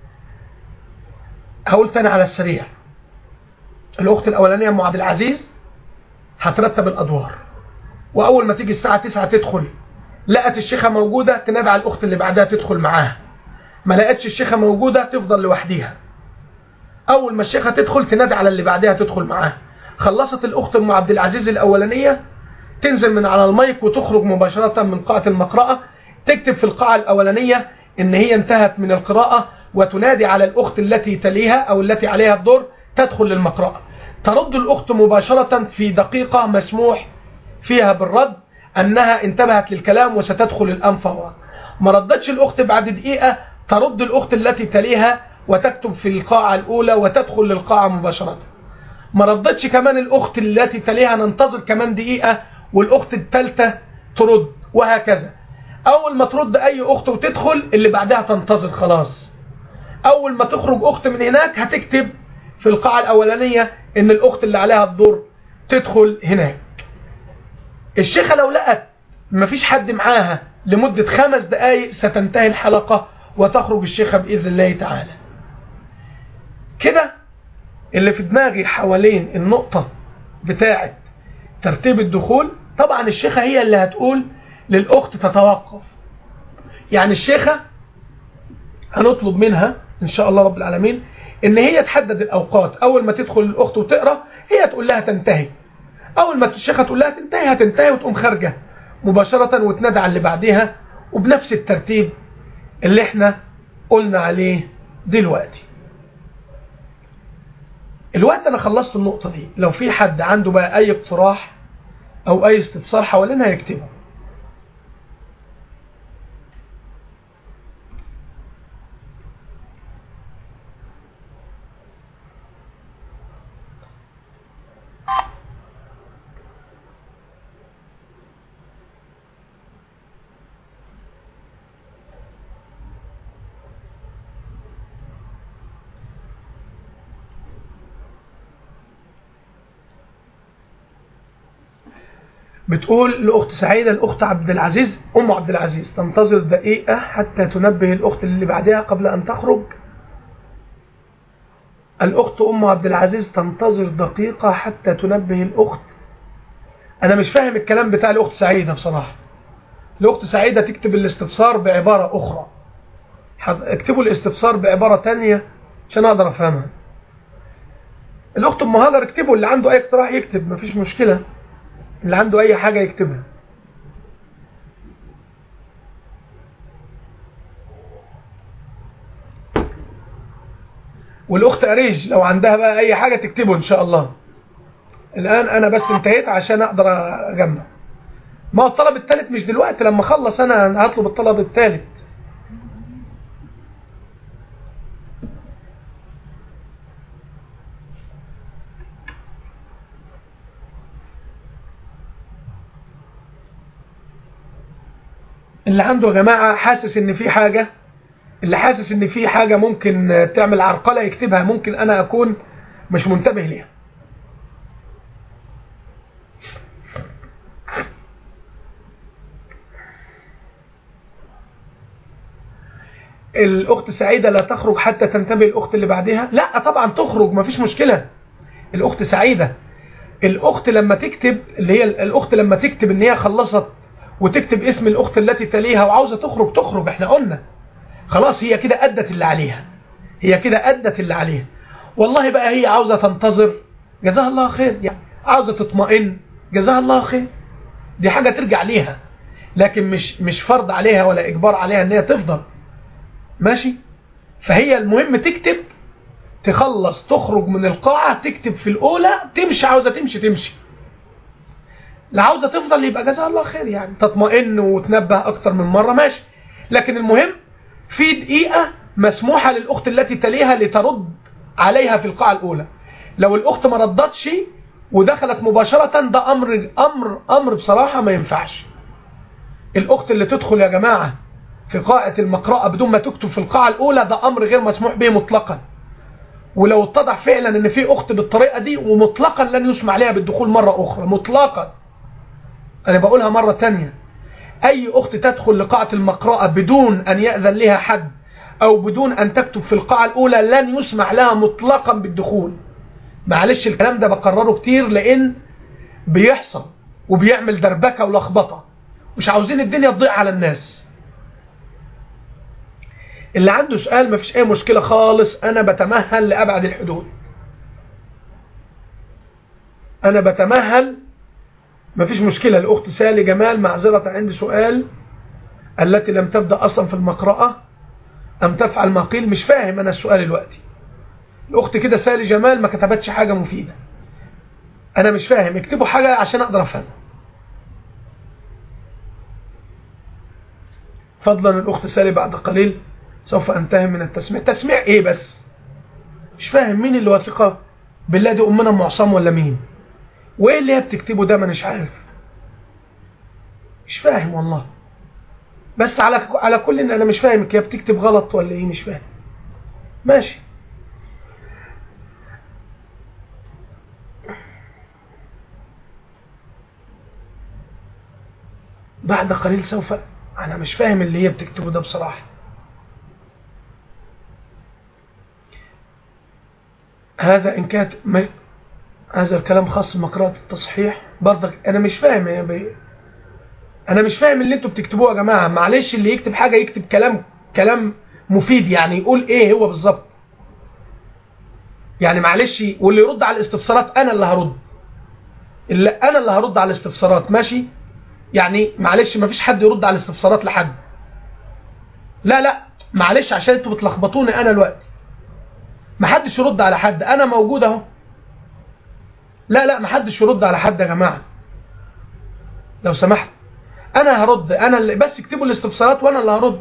هقول تاني على السريع الاخت الاولانية ام عبد العزيز هترتب الادوار واول ما تيجي الساعة 9 تدخل لقت الشيخة موجودة تنادى على الاخت اللي بعدها تدخل معاها ما لقتش الشيخة موجودة تفضل لوحديها اول ما الشيخة تدخل تنادى على اللي بعدها تدخل معاها خلصت الاخت ام عبد العزيز الاولانية تنزل من على المايك وتخرج مباشرة من قاعة المقرأة تكتب في القاعة الأولانية إن هي انتهت من القراءة وتنادي على الأخت التي تليها أو التي عليها الدور تدخل للمقرأة ترد الأخت مباشرة في دقيقة مسموح فيها بالرد أنها انتبهت للكلام وستدخل الآن فورا ما ردتش الأخت بعد دقيقة ترد الأخت التي تليها وتكتب في القاعة الأولى وتدخل للقاعة مباشرة ما ردتش كمان الأخت التي تليها ننتظر كمان دقيقة والأخت الثالثة ترد وهكذا أول ما ترد أي أخت وتدخل اللي بعدها تنتظر خلاص أول ما تخرج أخت من هناك هتكتب في القاعة الأولانية إن الأخت اللي عليها الدور تدخل هناك الشيخة لو لقت مفيش حد معاها لمدة خمس دقايق ستنتهي الحلقة وتخرج الشيخة بإذن الله تعالى كده اللي في دماغي حوالين النقطة بتاعة ترتيب الدخول طبعا الشيخة هي اللي هتقول للأخت تتوقف يعني الشيخة هنطلب منها إن شاء الله رب العالمين إن هي تحدد الأوقات أول ما تدخل الأخت وتقرأ هي تقول لها تنتهي أول ما الشيخة تقول لها تنتهي هتنتهي وتقوم خارجة مباشرة وتنادى على اللي بعديها وبنفس الترتيب اللي احنا قلنا عليه دلوقتي الوقت انا خلصت النقطة دي لو في حد عنده بقى اي اقتراح او اي استفسار حوالينها يكتبه بتقول لأخت سعيدة الأخت عبد العزيز أم عبد العزيز تنتظر دقيقة حتى تنبه الأخت اللي بعدها قبل أن تخرج الأخت أم عبد العزيز تنتظر دقيقة حتى تنبه الأخت أنا مش فاهم الكلام بتاع الأخت سعيدة بصراحة الأخت سعيدة تكتب الاستفسار بعبارة أخرى اكتبوا الاستفسار بعبارة تانية عشان أقدر أفهمها الأخت أم هاجر اكتبوا اللي عنده أي اقتراح يكتب مفيش مشكلة اللي عنده أي حاجة يكتبها والأخت أريج لو عندها بقى أي حاجة تكتبه إن شاء الله الآن أنا بس انتهيت عشان أقدر أجمع ما هو الطلب الثالث مش دلوقتي لما أخلص أنا هطلب الطلب الثالث اللي عنده يا جماعة حاسس ان في حاجة اللي حاسس ان في حاجة ممكن تعمل عرقلة يكتبها ممكن انا اكون مش منتبه ليها الاخت سعيدة لا تخرج حتى تنتبه الاخت اللي بعدها لا طبعا تخرج ما فيش مشكلة الاخت سعيدة الاخت لما تكتب اللي هي الاخت لما تكتب ان هي خلصت وتكتب اسم الاخت التي تليها وعاوزة تخرج تخرج احنا قلنا خلاص هي كده أدت اللي عليها هي كده أدت اللي عليها والله بقى هي عاوزة تنتظر جزاها الله خير يعني عاوزة تطمئن جزاها الله خير دي حاجة ترجع ليها لكن مش مش فرض عليها ولا إجبار عليها ان هي تفضل ماشي فهي المهم تكتب تخلص تخرج من القاعة تكتب في الأولى تمشي عاوزة تمشي تمشي لا عاوزة تفضل يبقى جزاها الله خير يعني تطمئن وتنبه أكتر من مرة ماشي لكن المهم في دقيقة مسموحة للأخت التي تليها لترد عليها في القاعة الأولى لو الأخت ما ردتش ودخلت مباشرة ده أمر أمر أمر بصراحة ما ينفعش الأخت اللي تدخل يا جماعة في قاعة المقرأة بدون ما تكتب في القاعة الأولى ده أمر غير مسموح به مطلقا ولو اتضح فعلا ان في اخت بالطريقة دي ومطلقا لن يسمع لها بالدخول مرة اخرى مطلقا انا بقولها مرة تانية اي اخت تدخل لقاعة المقرأة بدون ان يأذن لها حد او بدون ان تكتب في القاعة الاولى لن يسمع لها مطلقا بالدخول معلش الكلام ده بكرره كتير لان بيحصل وبيعمل دربكة ولخبطة مش عاوزين الدنيا تضيع على الناس اللي عنده سؤال مفيش اي مشكلة خالص انا بتمهل لابعد الحدود انا بتمهل مفيش مشكلة الاخت سالي جمال معذرة عندي سؤال التي لم تبدأ اصلا في المقرأة ام تفعل ما قيل مش فاهم انا السؤال دلوقتي الاخت كده سالي جمال ما كتبتش حاجة مفيدة انا مش فاهم اكتبوا حاجة عشان اقدر افهم فضلا الاخت سالي بعد قليل سوف انتهي من التسميع تسميع ايه بس مش فاهم مين اللي واثقه بالله دي امنا معصم ولا مين وايه اللي هي بتكتبه ده ما مش عارف مش فاهم والله بس على على كل ان انا مش فاهم هي بتكتب غلط ولا ايه مش فاهم ماشي بعد قليل سوف انا مش فاهم اللي هي بتكتبه ده بصراحه هذا إن كانت م... هذا الكلام خاص بمقرأة التصحيح برضك أنا مش فاهم يا بي... أنا مش فاهم اللي أنتوا بتكتبوه يا جماعة معلش اللي يكتب حاجة يكتب كلام كلام مفيد يعني يقول إيه هو بالظبط يعني معلش واللي يرد على الاستفسارات أنا اللي هرد اللي أنا اللي هرد على الاستفسارات ماشي يعني معلش ما فيش حد يرد على الاستفسارات لحد لا لا معلش عشان انتوا بتلخبطوني أنا الوقت ما حدش يرد على حد انا موجود اهو لا لا ما حدش يرد على حد يا جماعه لو سمحت انا هرد انا اللي بس اكتبوا الاستفسارات وانا اللي هرد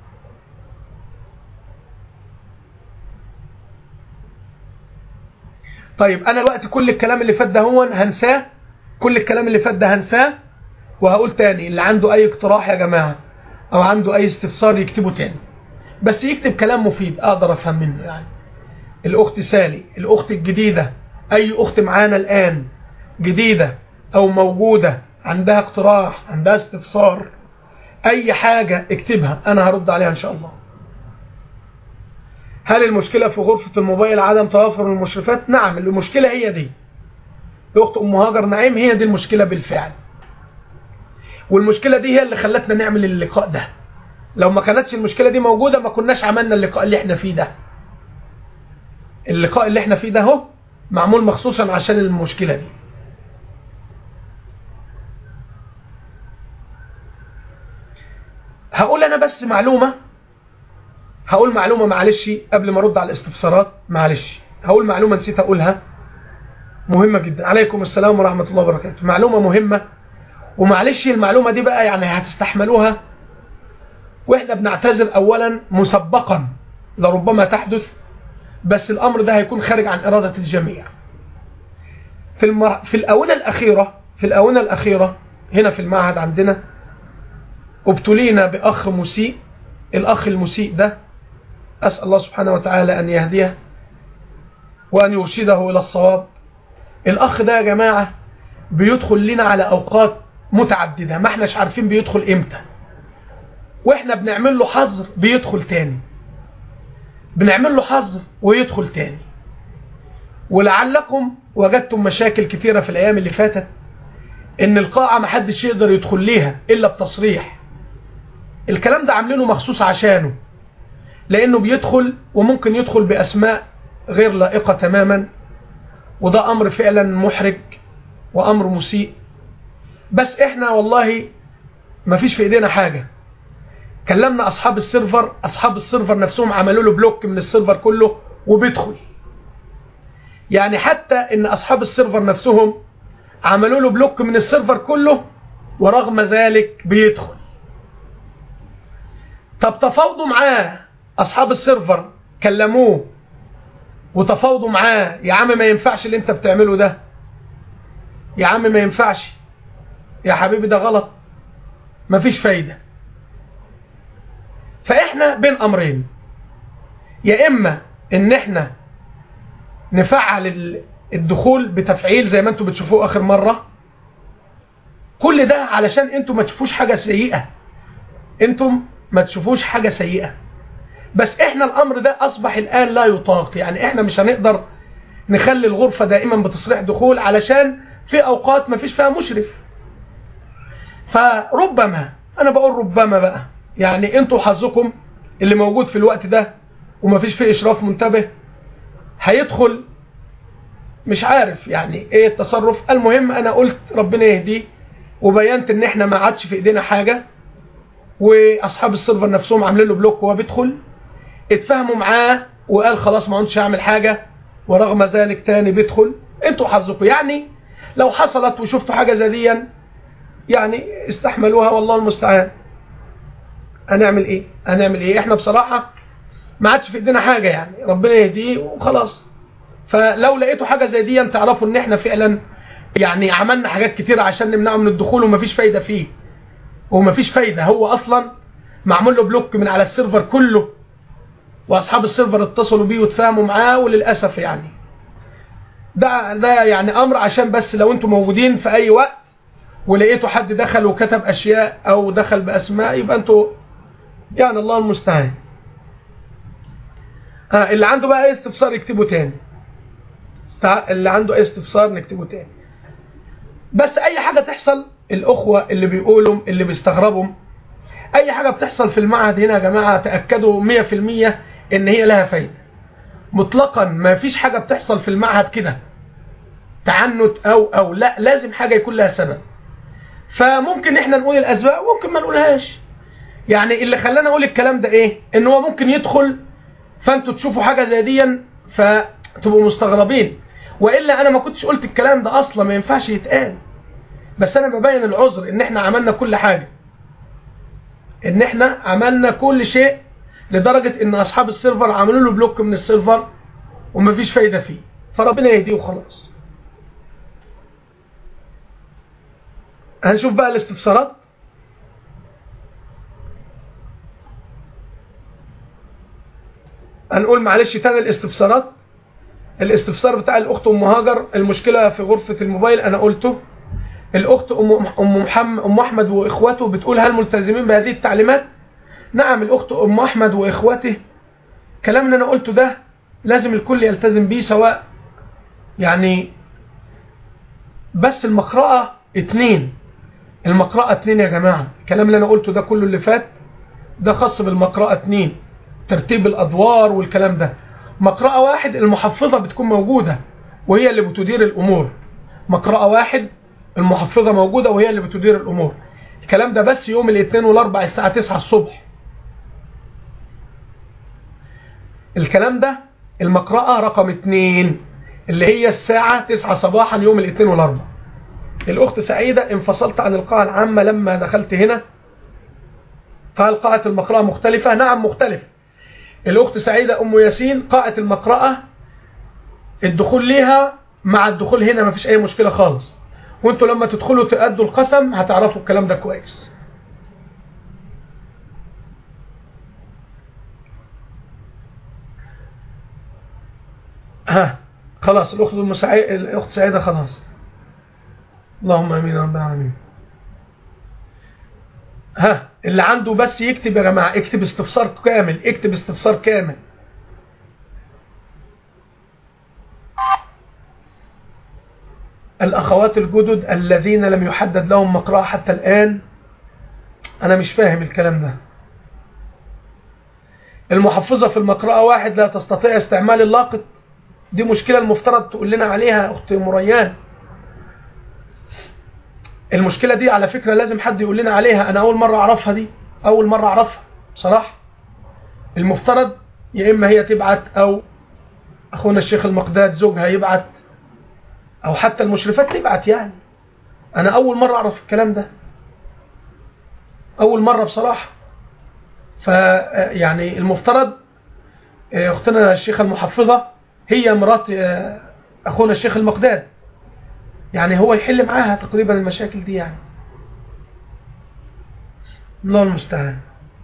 طيب انا الوقت كل الكلام اللي فات ده هو هنساه كل الكلام اللي فات ده هنساه وهقول تاني اللي عنده اي اقتراح يا جماعه او عنده اي استفسار يكتبه تاني بس يكتب كلام مفيد اقدر افهم منه يعني الأخت سالي الأخت الجديدة أي أخت معانا الآن جديدة أو موجودة عندها اقتراح عندها استفسار أي حاجة اكتبها أنا هرد عليها إن شاء الله هل المشكلة في غرفة الموبايل عدم توافر المشرفات نعم المشكلة هي دي الأخت أم هاجر نعيم هي دي المشكلة بالفعل والمشكلة دي هي اللي خلتنا نعمل اللقاء ده لو ما كانتش المشكلة دي موجودة ما كناش عملنا اللقاء اللي احنا فيه ده اللقاء اللي احنا فيه ده هو معمول مخصوصا عشان المشكلة دي هقول انا بس معلومة هقول معلومة معلش قبل ما ارد على الاستفسارات معلش هقول معلومة نسيت اقولها مهمة جدا عليكم السلام ورحمة الله وبركاته معلومة مهمة ومعلش المعلومة دي بقى يعني هتستحملوها واحنا بنعتذر اولا مسبقا لربما تحدث بس الامر ده هيكون خارج عن ارادة الجميع في, المر... في الاونة الاخيرة في الاونة الاخيرة هنا في المعهد عندنا ابتلينا باخ مسيء الاخ المسيء ده اسأل الله سبحانه وتعالى ان يهديه وان يرشده الى الصواب الاخ ده يا جماعة بيدخل لنا على اوقات متعددة ما احناش عارفين بيدخل امتى واحنا بنعمل له حظر بيدخل تاني بنعمل له حظر ويدخل تاني ولعلكم وجدتم مشاكل كتيرة في الايام اللي فاتت ان القاعة محدش يقدر يدخل ليها الا بتصريح الكلام ده عاملينه مخصوص عشانه لانه بيدخل وممكن يدخل باسماء غير لائقة تماما وده امر فعلا محرج وامر مسيء بس احنا والله ما فيش في ايدينا حاجة كلمنا اصحاب السيرفر اصحاب السيرفر نفسهم عملوا له بلوك من السيرفر كله وبيدخل يعني حتى ان اصحاب السيرفر نفسهم عملوا له بلوك من السيرفر كله ورغم ذلك بيدخل طب تفاوضوا معاه اصحاب السيرفر كلموه وتفاوضوا معاه يا عم ما ينفعش اللي انت بتعمله ده يا عم ما ينفعش يا حبيبي ده غلط مفيش فايدة فاحنا بين امرين يا اما ان احنا نفعل الدخول بتفعيل زي ما انتم بتشوفوه اخر مرة كل ده علشان انتم ما تشوفوش حاجة سيئة انتم ما تشوفوش حاجة سيئة بس احنا الامر ده اصبح الان لا يطاق يعني احنا مش هنقدر نخلي الغرفة دائما بتصريح دخول علشان في اوقات ما فيش فيها مشرف فربما انا بقول ربما بقى يعني انتوا حظكم اللي موجود في الوقت ده وما فيش فيه اشراف منتبه هيدخل مش عارف يعني ايه التصرف المهم انا قلت ربنا يهديه وبينت ان احنا ما عادش في ايدينا حاجة واصحاب السيرفر نفسهم عاملين له بلوك وهو بيدخل اتفاهموا معاه وقال خلاص ما عدتش هعمل حاجة ورغم ذلك تاني بيدخل انتوا حظكم يعني لو حصلت وشفتوا حاجة زي دي يعني استحملوها والله المستعان هنعمل ايه هنعمل ايه احنا بصراحة ما عادش في ايدينا حاجة يعني ربنا يهديه وخلاص فلو لقيتوا حاجة زي دي تعرفوا ان احنا فعلا يعني عملنا حاجات كتيرة عشان نمنعه من الدخول ومفيش فايدة فيه ومفيش فايدة هو اصلا معمول له بلوك من على السيرفر كله واصحاب السيرفر اتصلوا بيه وتفاهموا معاه وللأسف يعني ده ده يعني امر عشان بس لو انتم موجودين في اي وقت ولقيتوا حد دخل وكتب اشياء او دخل باسماء يبقى انتوا يعني الله المستعان ها اللي عنده بقى اي استفسار يكتبه تاني اللي عنده اي استفسار نكتبه تاني بس اي حاجة تحصل الاخوة اللي بيقولوا اللي بيستغربوا اي حاجة بتحصل في المعهد هنا يا جماعة تأكدوا مية في المية ان هي لها فايدة مطلقا ما فيش حاجة بتحصل في المعهد كده تعنت او او لا لازم حاجة يكون لها سبب فممكن احنا نقول الاسباب وممكن ما نقولهاش يعني اللي خلانا اقول الكلام ده ايه ان هو ممكن يدخل فانتوا تشوفوا حاجة زي دي فتبقوا مستغربين والا انا ما كنتش قلت الكلام ده اصلا ما ينفعش يتقال بس انا ببين العذر ان احنا عملنا كل حاجة ان احنا عملنا كل شيء لدرجة ان اصحاب السيرفر عملوا له بلوك من السيرفر ومفيش فايدة فيه فربنا يهديه وخلاص هنشوف بقى الاستفسارات هنقول معلش تاني الاستفسارات الاستفسار بتاع الاخت ام هاجر المشكلة في غرفة الموبايل انا قلته الاخت ام ام محمد ام احمد واخواته بتقول هل ملتزمين بهذه التعليمات نعم الاخت ام احمد واخواته كلام اللي انا قلته ده لازم الكل يلتزم بيه سواء يعني بس المقرأة اتنين المقرأة اتنين يا جماعة الكلام اللي انا قلته ده كله اللي فات ده خاص بالمقرأة اتنين ترتيب الادوار والكلام ده مقرأة واحد المحفظة بتكون موجودة وهي اللي بتدير الامور مقرأة واحد المحفظة موجودة وهي اللي بتدير الامور الكلام ده بس يوم الاثنين والاربع الساعة 9 الصبح الكلام ده المقرأة رقم اتنين اللي هي الساعة 9 صباحا يوم الاثنين والاربع الأخت سعيدة انفصلت عن القاعة العامة لما دخلت هنا فهل قاعة المقرأة مختلفة؟ نعم مختلفة الأخت سعيدة أم ياسين قاعة المقرأة الدخول ليها مع الدخول هنا مفيش أي مشكلة خالص وانتوا لما تدخلوا تأدوا القسم هتعرفوا الكلام ده كويس ها خلاص الأخت المساعدة الأخت سعيدة خلاص اللهم امين رب العالمين ها اللي عنده بس يكتب يا جماعه اكتب استفسار كامل اكتب استفسار كامل الاخوات الجدد الذين لم يحدد لهم مقرأة حتى الآن انا مش فاهم الكلام ده المحفظة في المقرأة واحد لا تستطيع استعمال اللاقط دي مشكلة المفترض تقول لنا عليها اخت مريان المشكلة دي على فكرة لازم حد يقول لنا عليها أنا أول مرة أعرفها دي أول مرة أعرفها بصراحة المفترض يا إما هي تبعت أو أخونا الشيخ المقداد زوجها يبعت أو حتى المشرفات تبعت يعني أنا أول مرة أعرف الكلام ده أول مرة بصراحة فيعني المفترض أختنا الشيخة المحفظة هي مرات أخونا الشيخ المقداد يعني هو يحل معاها تقريبا المشاكل دي يعني الله المستعان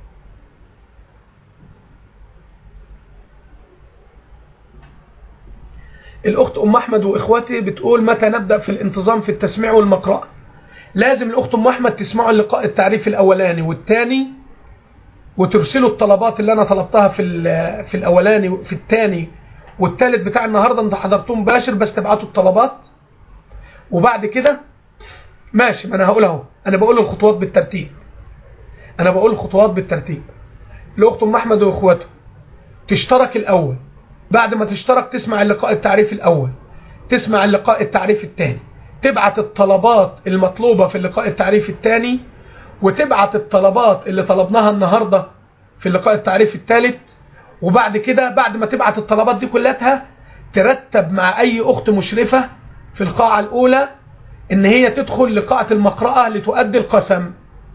الأخت أم أحمد وإخواتي بتقول متى نبدأ في الانتظام في التسميع والمقرأة لازم الأخت أم أحمد تسمعوا اللقاء التعريف الأولاني والثاني وترسلوا الطلبات اللي أنا طلبتها في في الأولاني في الثاني والثالث بتاع النهاردة انت حضرتوه مباشر بس تبعتوا الطلبات وبعد كده ماشي ما انا هقول اهو انا بقول الخطوات بالترتيب انا بقول الخطوات بالترتيب لاخت ام احمد واخواته تشترك الاول بعد ما تشترك تسمع اللقاء التعريف الاول تسمع اللقاء التعريف الثاني تبعت الطلبات المطلوبة في اللقاء التعريف الثاني وتبعت الطلبات اللي طلبناها النهاردة في اللقاء التعريف الثالث وبعد كده بعد ما تبعت الطلبات دي كلها ترتب مع اي اخت مشرفة في القاعة الأولى إن هي تدخل لقاعة المقرأة لتؤدي القسم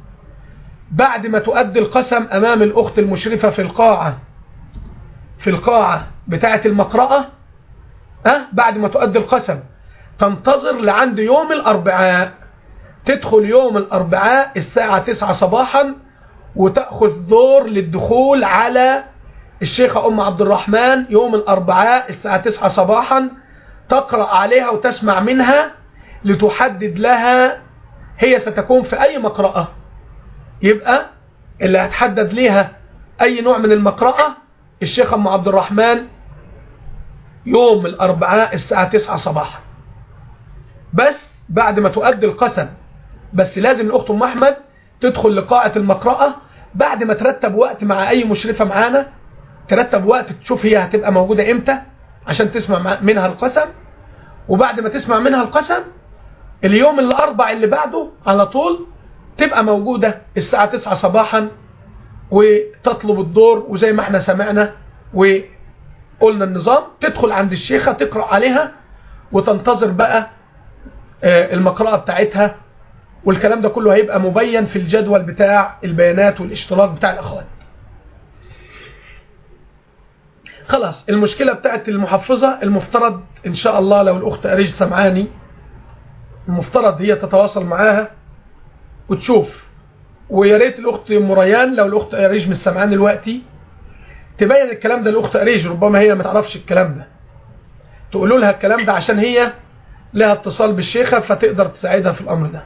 بعد ما تؤدي القسم أمام الأخت المشرفة في القاعة في القاعة بتاعة المقرأة أه؟ بعد ما تؤدي القسم تنتظر لعند يوم الأربعاء تدخل يوم الأربعاء الساعة 9 صباحا وتأخذ دور للدخول على الشيخة أم عبد الرحمن يوم الأربعاء الساعة 9 صباحا تقرأ عليها وتسمع منها لتحدد لها هي ستكون في أي مقرأة يبقى اللي هتحدد لها أي نوع من المقرأة الشيخ أم عبد الرحمن يوم الأربعاء الساعة 9 صباحا بس بعد ما تؤدي القسم بس لازم الأخت أم أحمد تدخل لقاعة المقرأة بعد ما ترتب وقت مع أي مشرفة معانا ترتب وقت تشوف هي هتبقى موجودة إمتى عشان تسمع منها القسم وبعد ما تسمع منها القسم اليوم الأربع اللي بعده على طول تبقى موجودة الساعة 9 صباحا وتطلب الدور وزي ما احنا سمعنا وقلنا النظام تدخل عند الشيخة تقرأ عليها وتنتظر بقى المقرأة بتاعتها والكلام ده كله هيبقى مبين في الجدول بتاع البيانات والاشتراك بتاع الأخوات خلاص المشكلة بتاعت المحفظة المفترض إن شاء الله لو الأخت أريج سمعاني المفترض هي تتواصل معاها وتشوف ويا ريت الأخت مريان لو الأخت أريج مش سمعان دلوقتي تبين الكلام ده للأخت أريج ربما هي ما تعرفش الكلام ده تقولوا لها الكلام ده عشان هي لها اتصال بالشيخة فتقدر تساعدها في الأمر ده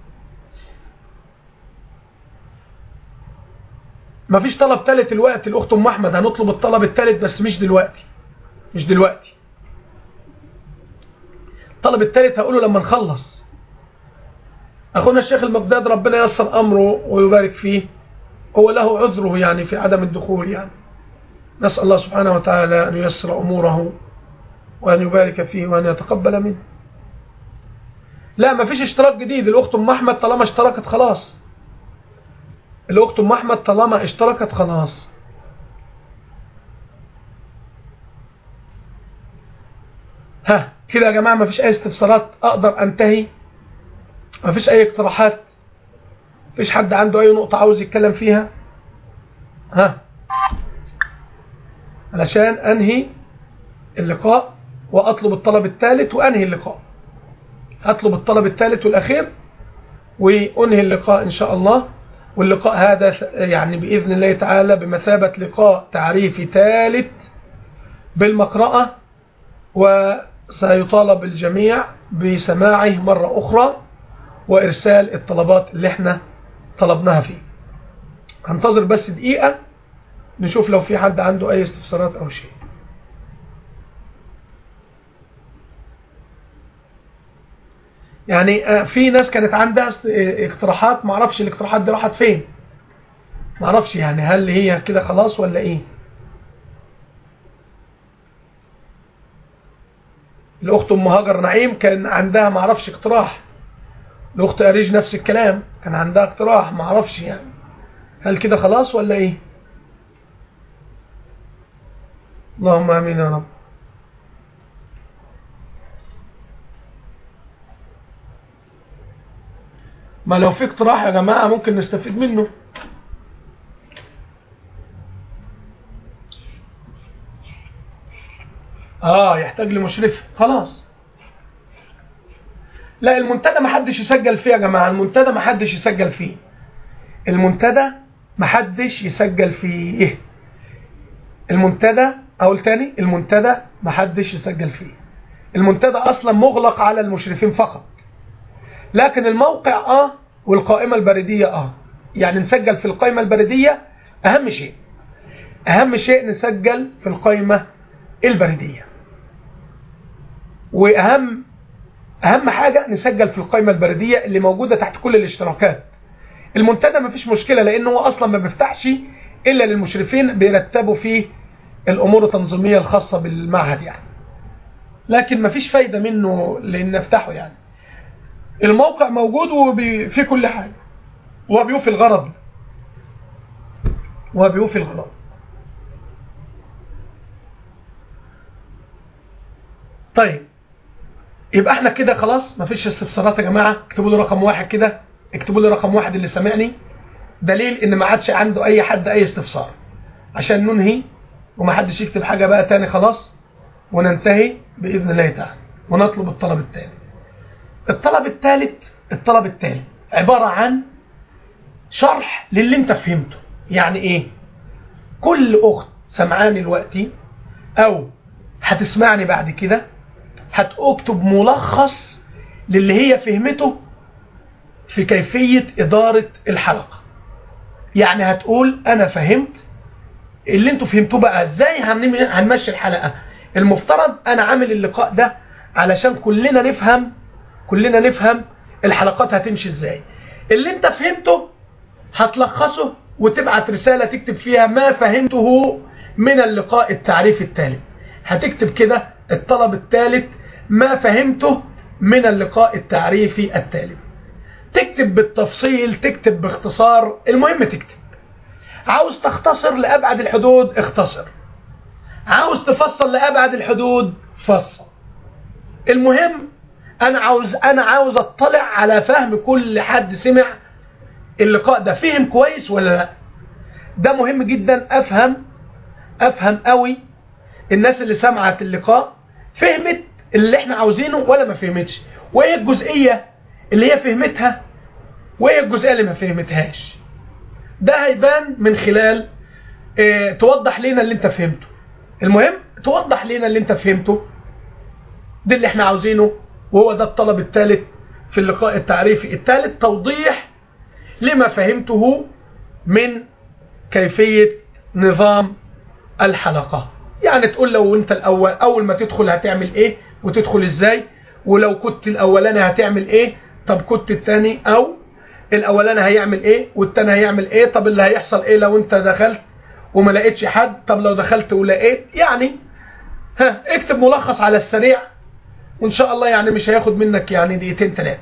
مفيش طلب ثالث الوقت الاخت ام احمد هنطلب الطلب الثالث بس مش دلوقتي مش دلوقتي الطلب الثالث هقوله لما نخلص أخونا الشيخ المقداد ربنا يسر أمره ويبارك فيه هو له عذره يعني في عدم الدخول يعني نسأل الله سبحانه وتعالى أن ييسر أموره وأن يبارك فيه وأن يتقبل منه لا ما فيش اشتراك جديد الأخت أم أحمد طالما اشتركت خلاص الأخت أم أحمد طالما اشتركت خلاص ها كده يا جماعة ما فيش أي استفسارات أقدر أنتهي ما فيش أي اقتراحات ما فيش حد عنده أي نقطة عاوز يتكلم فيها ها علشان أنهي اللقاء وأطلب الطلب الثالث وأنهي اللقاء أطلب الطلب الثالث والأخير وأنهي اللقاء إن شاء الله واللقاء هذا يعني بإذن الله تعالى بمثابة لقاء تعريفي ثالث بالمقرأة وسيطالب الجميع بسماعه مرة أخرى وإرسال الطلبات اللي احنا طلبناها فيه هنتظر بس دقيقة نشوف لو في حد عنده أي استفسارات أو شيء يعني في ناس كانت عندها اقتراحات معرفش الاقتراحات دي راحت فين معرفش يعني هل هي كده خلاص ولا ايه الاخت ام هاجر نعيم كان عندها معرفش اقتراح الاخت اريج نفس الكلام كان عندها اقتراح معرفش يعني هل كده خلاص ولا ايه اللهم امين يا رب ما لو في اقتراح يا جماعة ممكن نستفيد منه اه يحتاج لمشرف خلاص لا المنتدى ما حدش يسجل فيه يا جماعة المنتدى ما حدش يسجل فيه المنتدى ما حدش يسجل فيه المنتدى اقول تاني المنتدى ما حدش يسجل فيه المنتدى اصلا مغلق على المشرفين فقط لكن الموقع اه والقائمة البريدية اه يعني نسجل في القائمة البريدية اهم شيء اهم شيء نسجل في القائمة البريدية واهم اهم حاجة نسجل في القائمة البريدية اللي موجودة تحت كل الاشتراكات المنتدى مفيش مشكلة لانه هو اصلا ما بيفتحش الا للمشرفين بيرتبوا فيه الامور التنظيمية الخاصة بالمعهد يعني لكن مفيش فايدة منه لان نفتحه يعني الموقع موجود وفي كل حاجة وبيوفي الغرض وبيوفي الغرض طيب يبقى احنا كده خلاص مفيش استفسارات يا جماعة اكتبوا لي رقم واحد كده اكتبوا لي رقم واحد اللي سامعني دليل ان ما عادش عنده اي حد اي استفسار عشان ننهي وما حدش يكتب حاجة بقى تاني خلاص وننتهي بإذن الله تعالى ونطلب الطلب التاني الطلب الثالث الطلب الثالث عبارة عن شرح للي انت فهمته يعني ايه كل اخت سمعاني دلوقتي او هتسمعني بعد كده هتكتب ملخص للي هي فهمته في كيفية إدارة الحلقة يعني هتقول أنا فهمت اللي انتوا فهمتوه بقى ازاي هنمشي الحلقة المفترض أنا عامل اللقاء ده علشان كلنا نفهم كلنا نفهم الحلقات هتمشي ازاي اللي انت فهمته هتلخصه وتبعت رسالة تكتب فيها ما فهمته من اللقاء التعريف الثالث هتكتب كده الطلب الثالث ما فهمته من اللقاء التعريفي الثالث تكتب بالتفصيل تكتب باختصار المهم تكتب عاوز تختصر لأبعد الحدود اختصر عاوز تفصل لأبعد الحدود فصل المهم انا عاوز انا عاوز اطلع على فهم كل حد سمع اللقاء ده فهم كويس ولا لا ده مهم جدا افهم افهم قوي الناس اللي سمعت اللقاء فهمت اللي احنا عاوزينه ولا ما فهمتش وايه الجزئيه اللي هي فهمتها وايه الجزئيه اللي ما فهمتهاش ده هيبان من خلال اه توضح لنا اللي انت فهمته المهم توضح لنا اللي انت فهمته ده اللي احنا عاوزينه وهو ده الطلب الثالث في اللقاء التعريفي الثالث توضيح لما فهمته من كيفية نظام الحلقة يعني تقول لو انت الأول أول ما تدخل هتعمل ايه وتدخل ازاي ولو كنت الأولاني هتعمل ايه طب كنت التاني او الاولاني هيعمل ايه والتاني هيعمل ايه طب اللي هيحصل ايه لو انت دخلت وما لقيتش حد طب لو دخلت ولقيت يعني ها اكتب ملخص على السريع وان شاء الله يعني مش هياخد منك يعني دقيقتين ثلاثه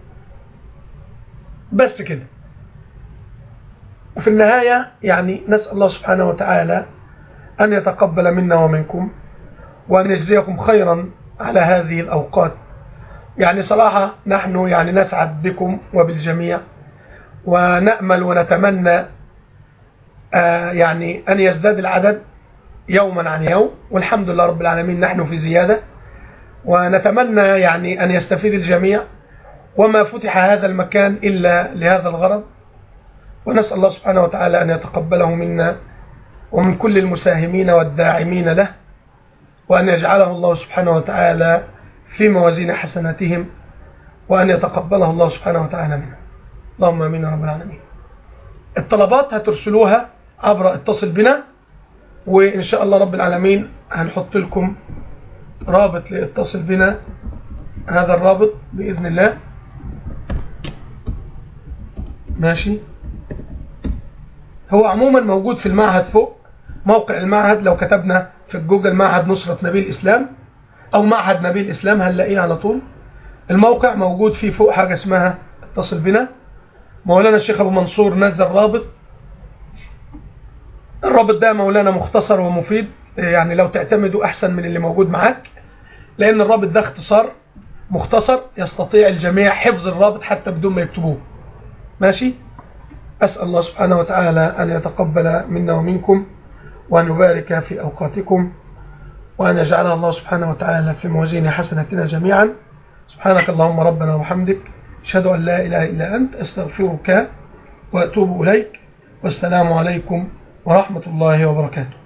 بس كده وفي النهاية يعني نسأل الله سبحانه وتعالى أن يتقبل منا ومنكم وأن يجزيكم خيرا على هذه الأوقات يعني صراحة نحن يعني نسعد بكم وبالجميع ونأمل ونتمنى آه يعني أن يزداد العدد يوما عن يوم والحمد لله رب العالمين نحن في زيادة ونتمنى يعني أن يستفيد الجميع وما فتح هذا المكان إلا لهذا الغرض ونسأل الله سبحانه وتعالى أن يتقبله منا ومن كل المساهمين والداعمين له وأن يجعله الله سبحانه وتعالى في موازين حسناتهم وأن يتقبله الله سبحانه وتعالى منه اللهم امين يا رب العالمين الطلبات هترسلوها عبر اتصل بنا وإن شاء الله رب العالمين هنحط لكم رابط لاتصل بنا هذا الرابط بإذن الله ماشي هو عموما موجود في المعهد فوق موقع المعهد لو كتبنا في الجوجل معهد نصرة نبي الإسلام أو معهد نبي الإسلام هنلاقيه على طول الموقع موجود فيه فوق حاجة اسمها اتصل بنا مولانا الشيخ أبو منصور نزل رابط الرابط ده مولانا مختصر ومفيد يعني لو تعتمدوا أحسن من اللي موجود معاك لأن الرابط ده اختصار مختصر يستطيع الجميع حفظ الرابط حتى بدون ما يكتبوه ماشي أسأل الله سبحانه وتعالى أن يتقبل منا ومنكم وأن يبارك في أوقاتكم وأن يجعلها الله سبحانه وتعالى في موازين حسنتنا جميعا سبحانك اللهم ربنا وحمدك أشهد أن لا إله إلا أنت أستغفرك وأتوب إليك والسلام عليكم ورحمة الله وبركاته